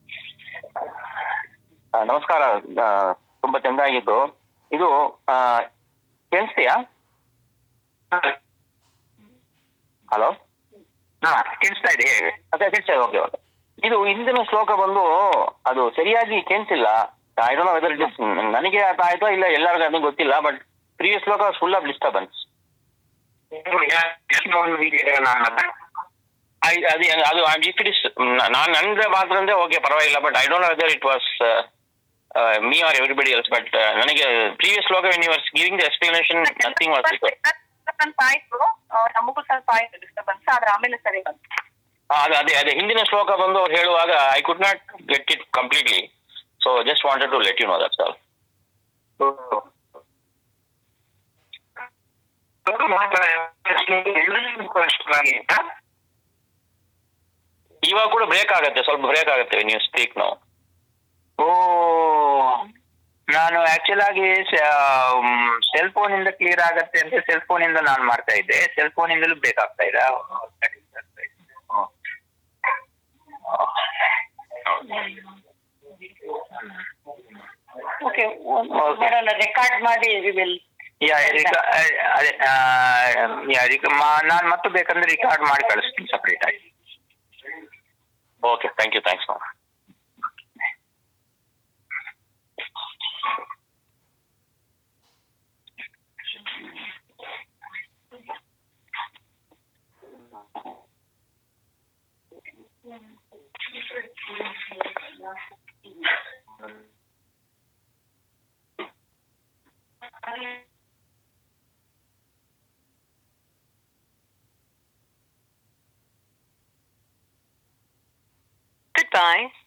ಆ, ನಮಸ್ಕಾರ ಆ, ತುಂಬಾ ಚೆಂದಾಗಿದ್ದು ಇದು ಆ, ಕೇಳಿಸ್ತೀಯಾ ಹಲೋ ಹಾ ಕೇಳಿಸ್ತಾ ಇದೆ ಹೇಳಿ ಅದೇ ಕೇಳಿಸ್ತಾ ಓಕೆ ಓಕೆ ಇದು ಹಿಂದಿನ ಶ್ಲೋಕ ಬಂದು ಅದು ಸರಿಯಾಗಿ ಕೇಳಿಸಿಲ್ಲ I don't know whether it is ನನಗೆ ಅರ್ಥ ಆಯ್ತೋ ಇಲ್ಲ ಎಲ್ಲರಿಗೂ ಅದು ಗೊತ್ತಿಲ್ಲ ಬಟ್ ಪ್ರೀವಿಯಸ್ ಶ್ಲೋಕ ಫುಲ್ ಆಫ್ ಡಿಸ್ಟರ್ಬೆನ್ಸ್ ಅದು ಅದು ಇಫ್ ಇಟ್ ಇಸ್ ನಾನು ನಂದ್ರೆ ಮಾತ್ರ ಅಂದ್ರೆ ಓಕೆ ಪರವಾಗಿಲ್ಲ but I don't know whether it was me or everybody else but ನನಗೆ ಪ್ರೀವಿಯಸ್ ಶ್ಲೋಕ when you are giving the explanation nothing was ಸ್ವಲ್ಪ ಆಯ್ತು ಆ, ನಮಗೂ ಸ್ವಲ್ಪ ಆಯ್ತು ಡಿಸ್ಟರ್ಬೆನ್ಸ್ ಆದ್ರೆ ಆಮೇಲೆ ಸರಿ ಬಂತು ಅದೇ ಅದೇ ಅದೇ ಹಿಂದಿನ ಶ್ಲೋಕ ಬಂದು ಅವ್ರು ಹೇಳುವಾಗ I could not get it completely so just wanted to let you know that's all ಇವಾಗ ಕೂಡ ಬ್ರೇಕ್ ಆಗುತ್ತೆ ಸ್ವಲ್ಪ ಬ್ರೇಕ್ ಆಗುತ್ತೆ ನೀವು ಸ್ಪೀಕ್ ನಾವು ಓ ನಾನು ಆಕ್ಚುಲ್ ಆಗಿ ಸೆಲ್ ಫೋನ್ ಇಂದ ಕ್ಲಿಯರ್ ಆಗತ್ತೆ ಅಂತ ಸೆಲ್ ಫೋನ್ ಇಂದ ನಾನು ಮಾಡ್ತಾ ಇದ್ದೆ ಸೆಲ್ ಫೋನ್ ಇಂದಲೂ ಬೇಕಾಗ್ತಾ ಇದೆ ಓಕೆ Okay. ರೆಕಾರ್ಡ್ ಮಾಡಿ ವಿಲ್ ಅದೇ ನಾನು ಮತ್ತೆ ಬೇಕಂದ್ರೆ ರಿಕಾರ್ಡ್ ಮಾಡಿ ಕಳಿಸ್ತೀನಿ ಸಪ್ರೇಟ್ ಆಗಿ ಓಕೆ ಥ್ಯಾಂಕ್ ಯು ಥ್ಯಾಂಕ್ಸ್ ನಾವು Goodbye.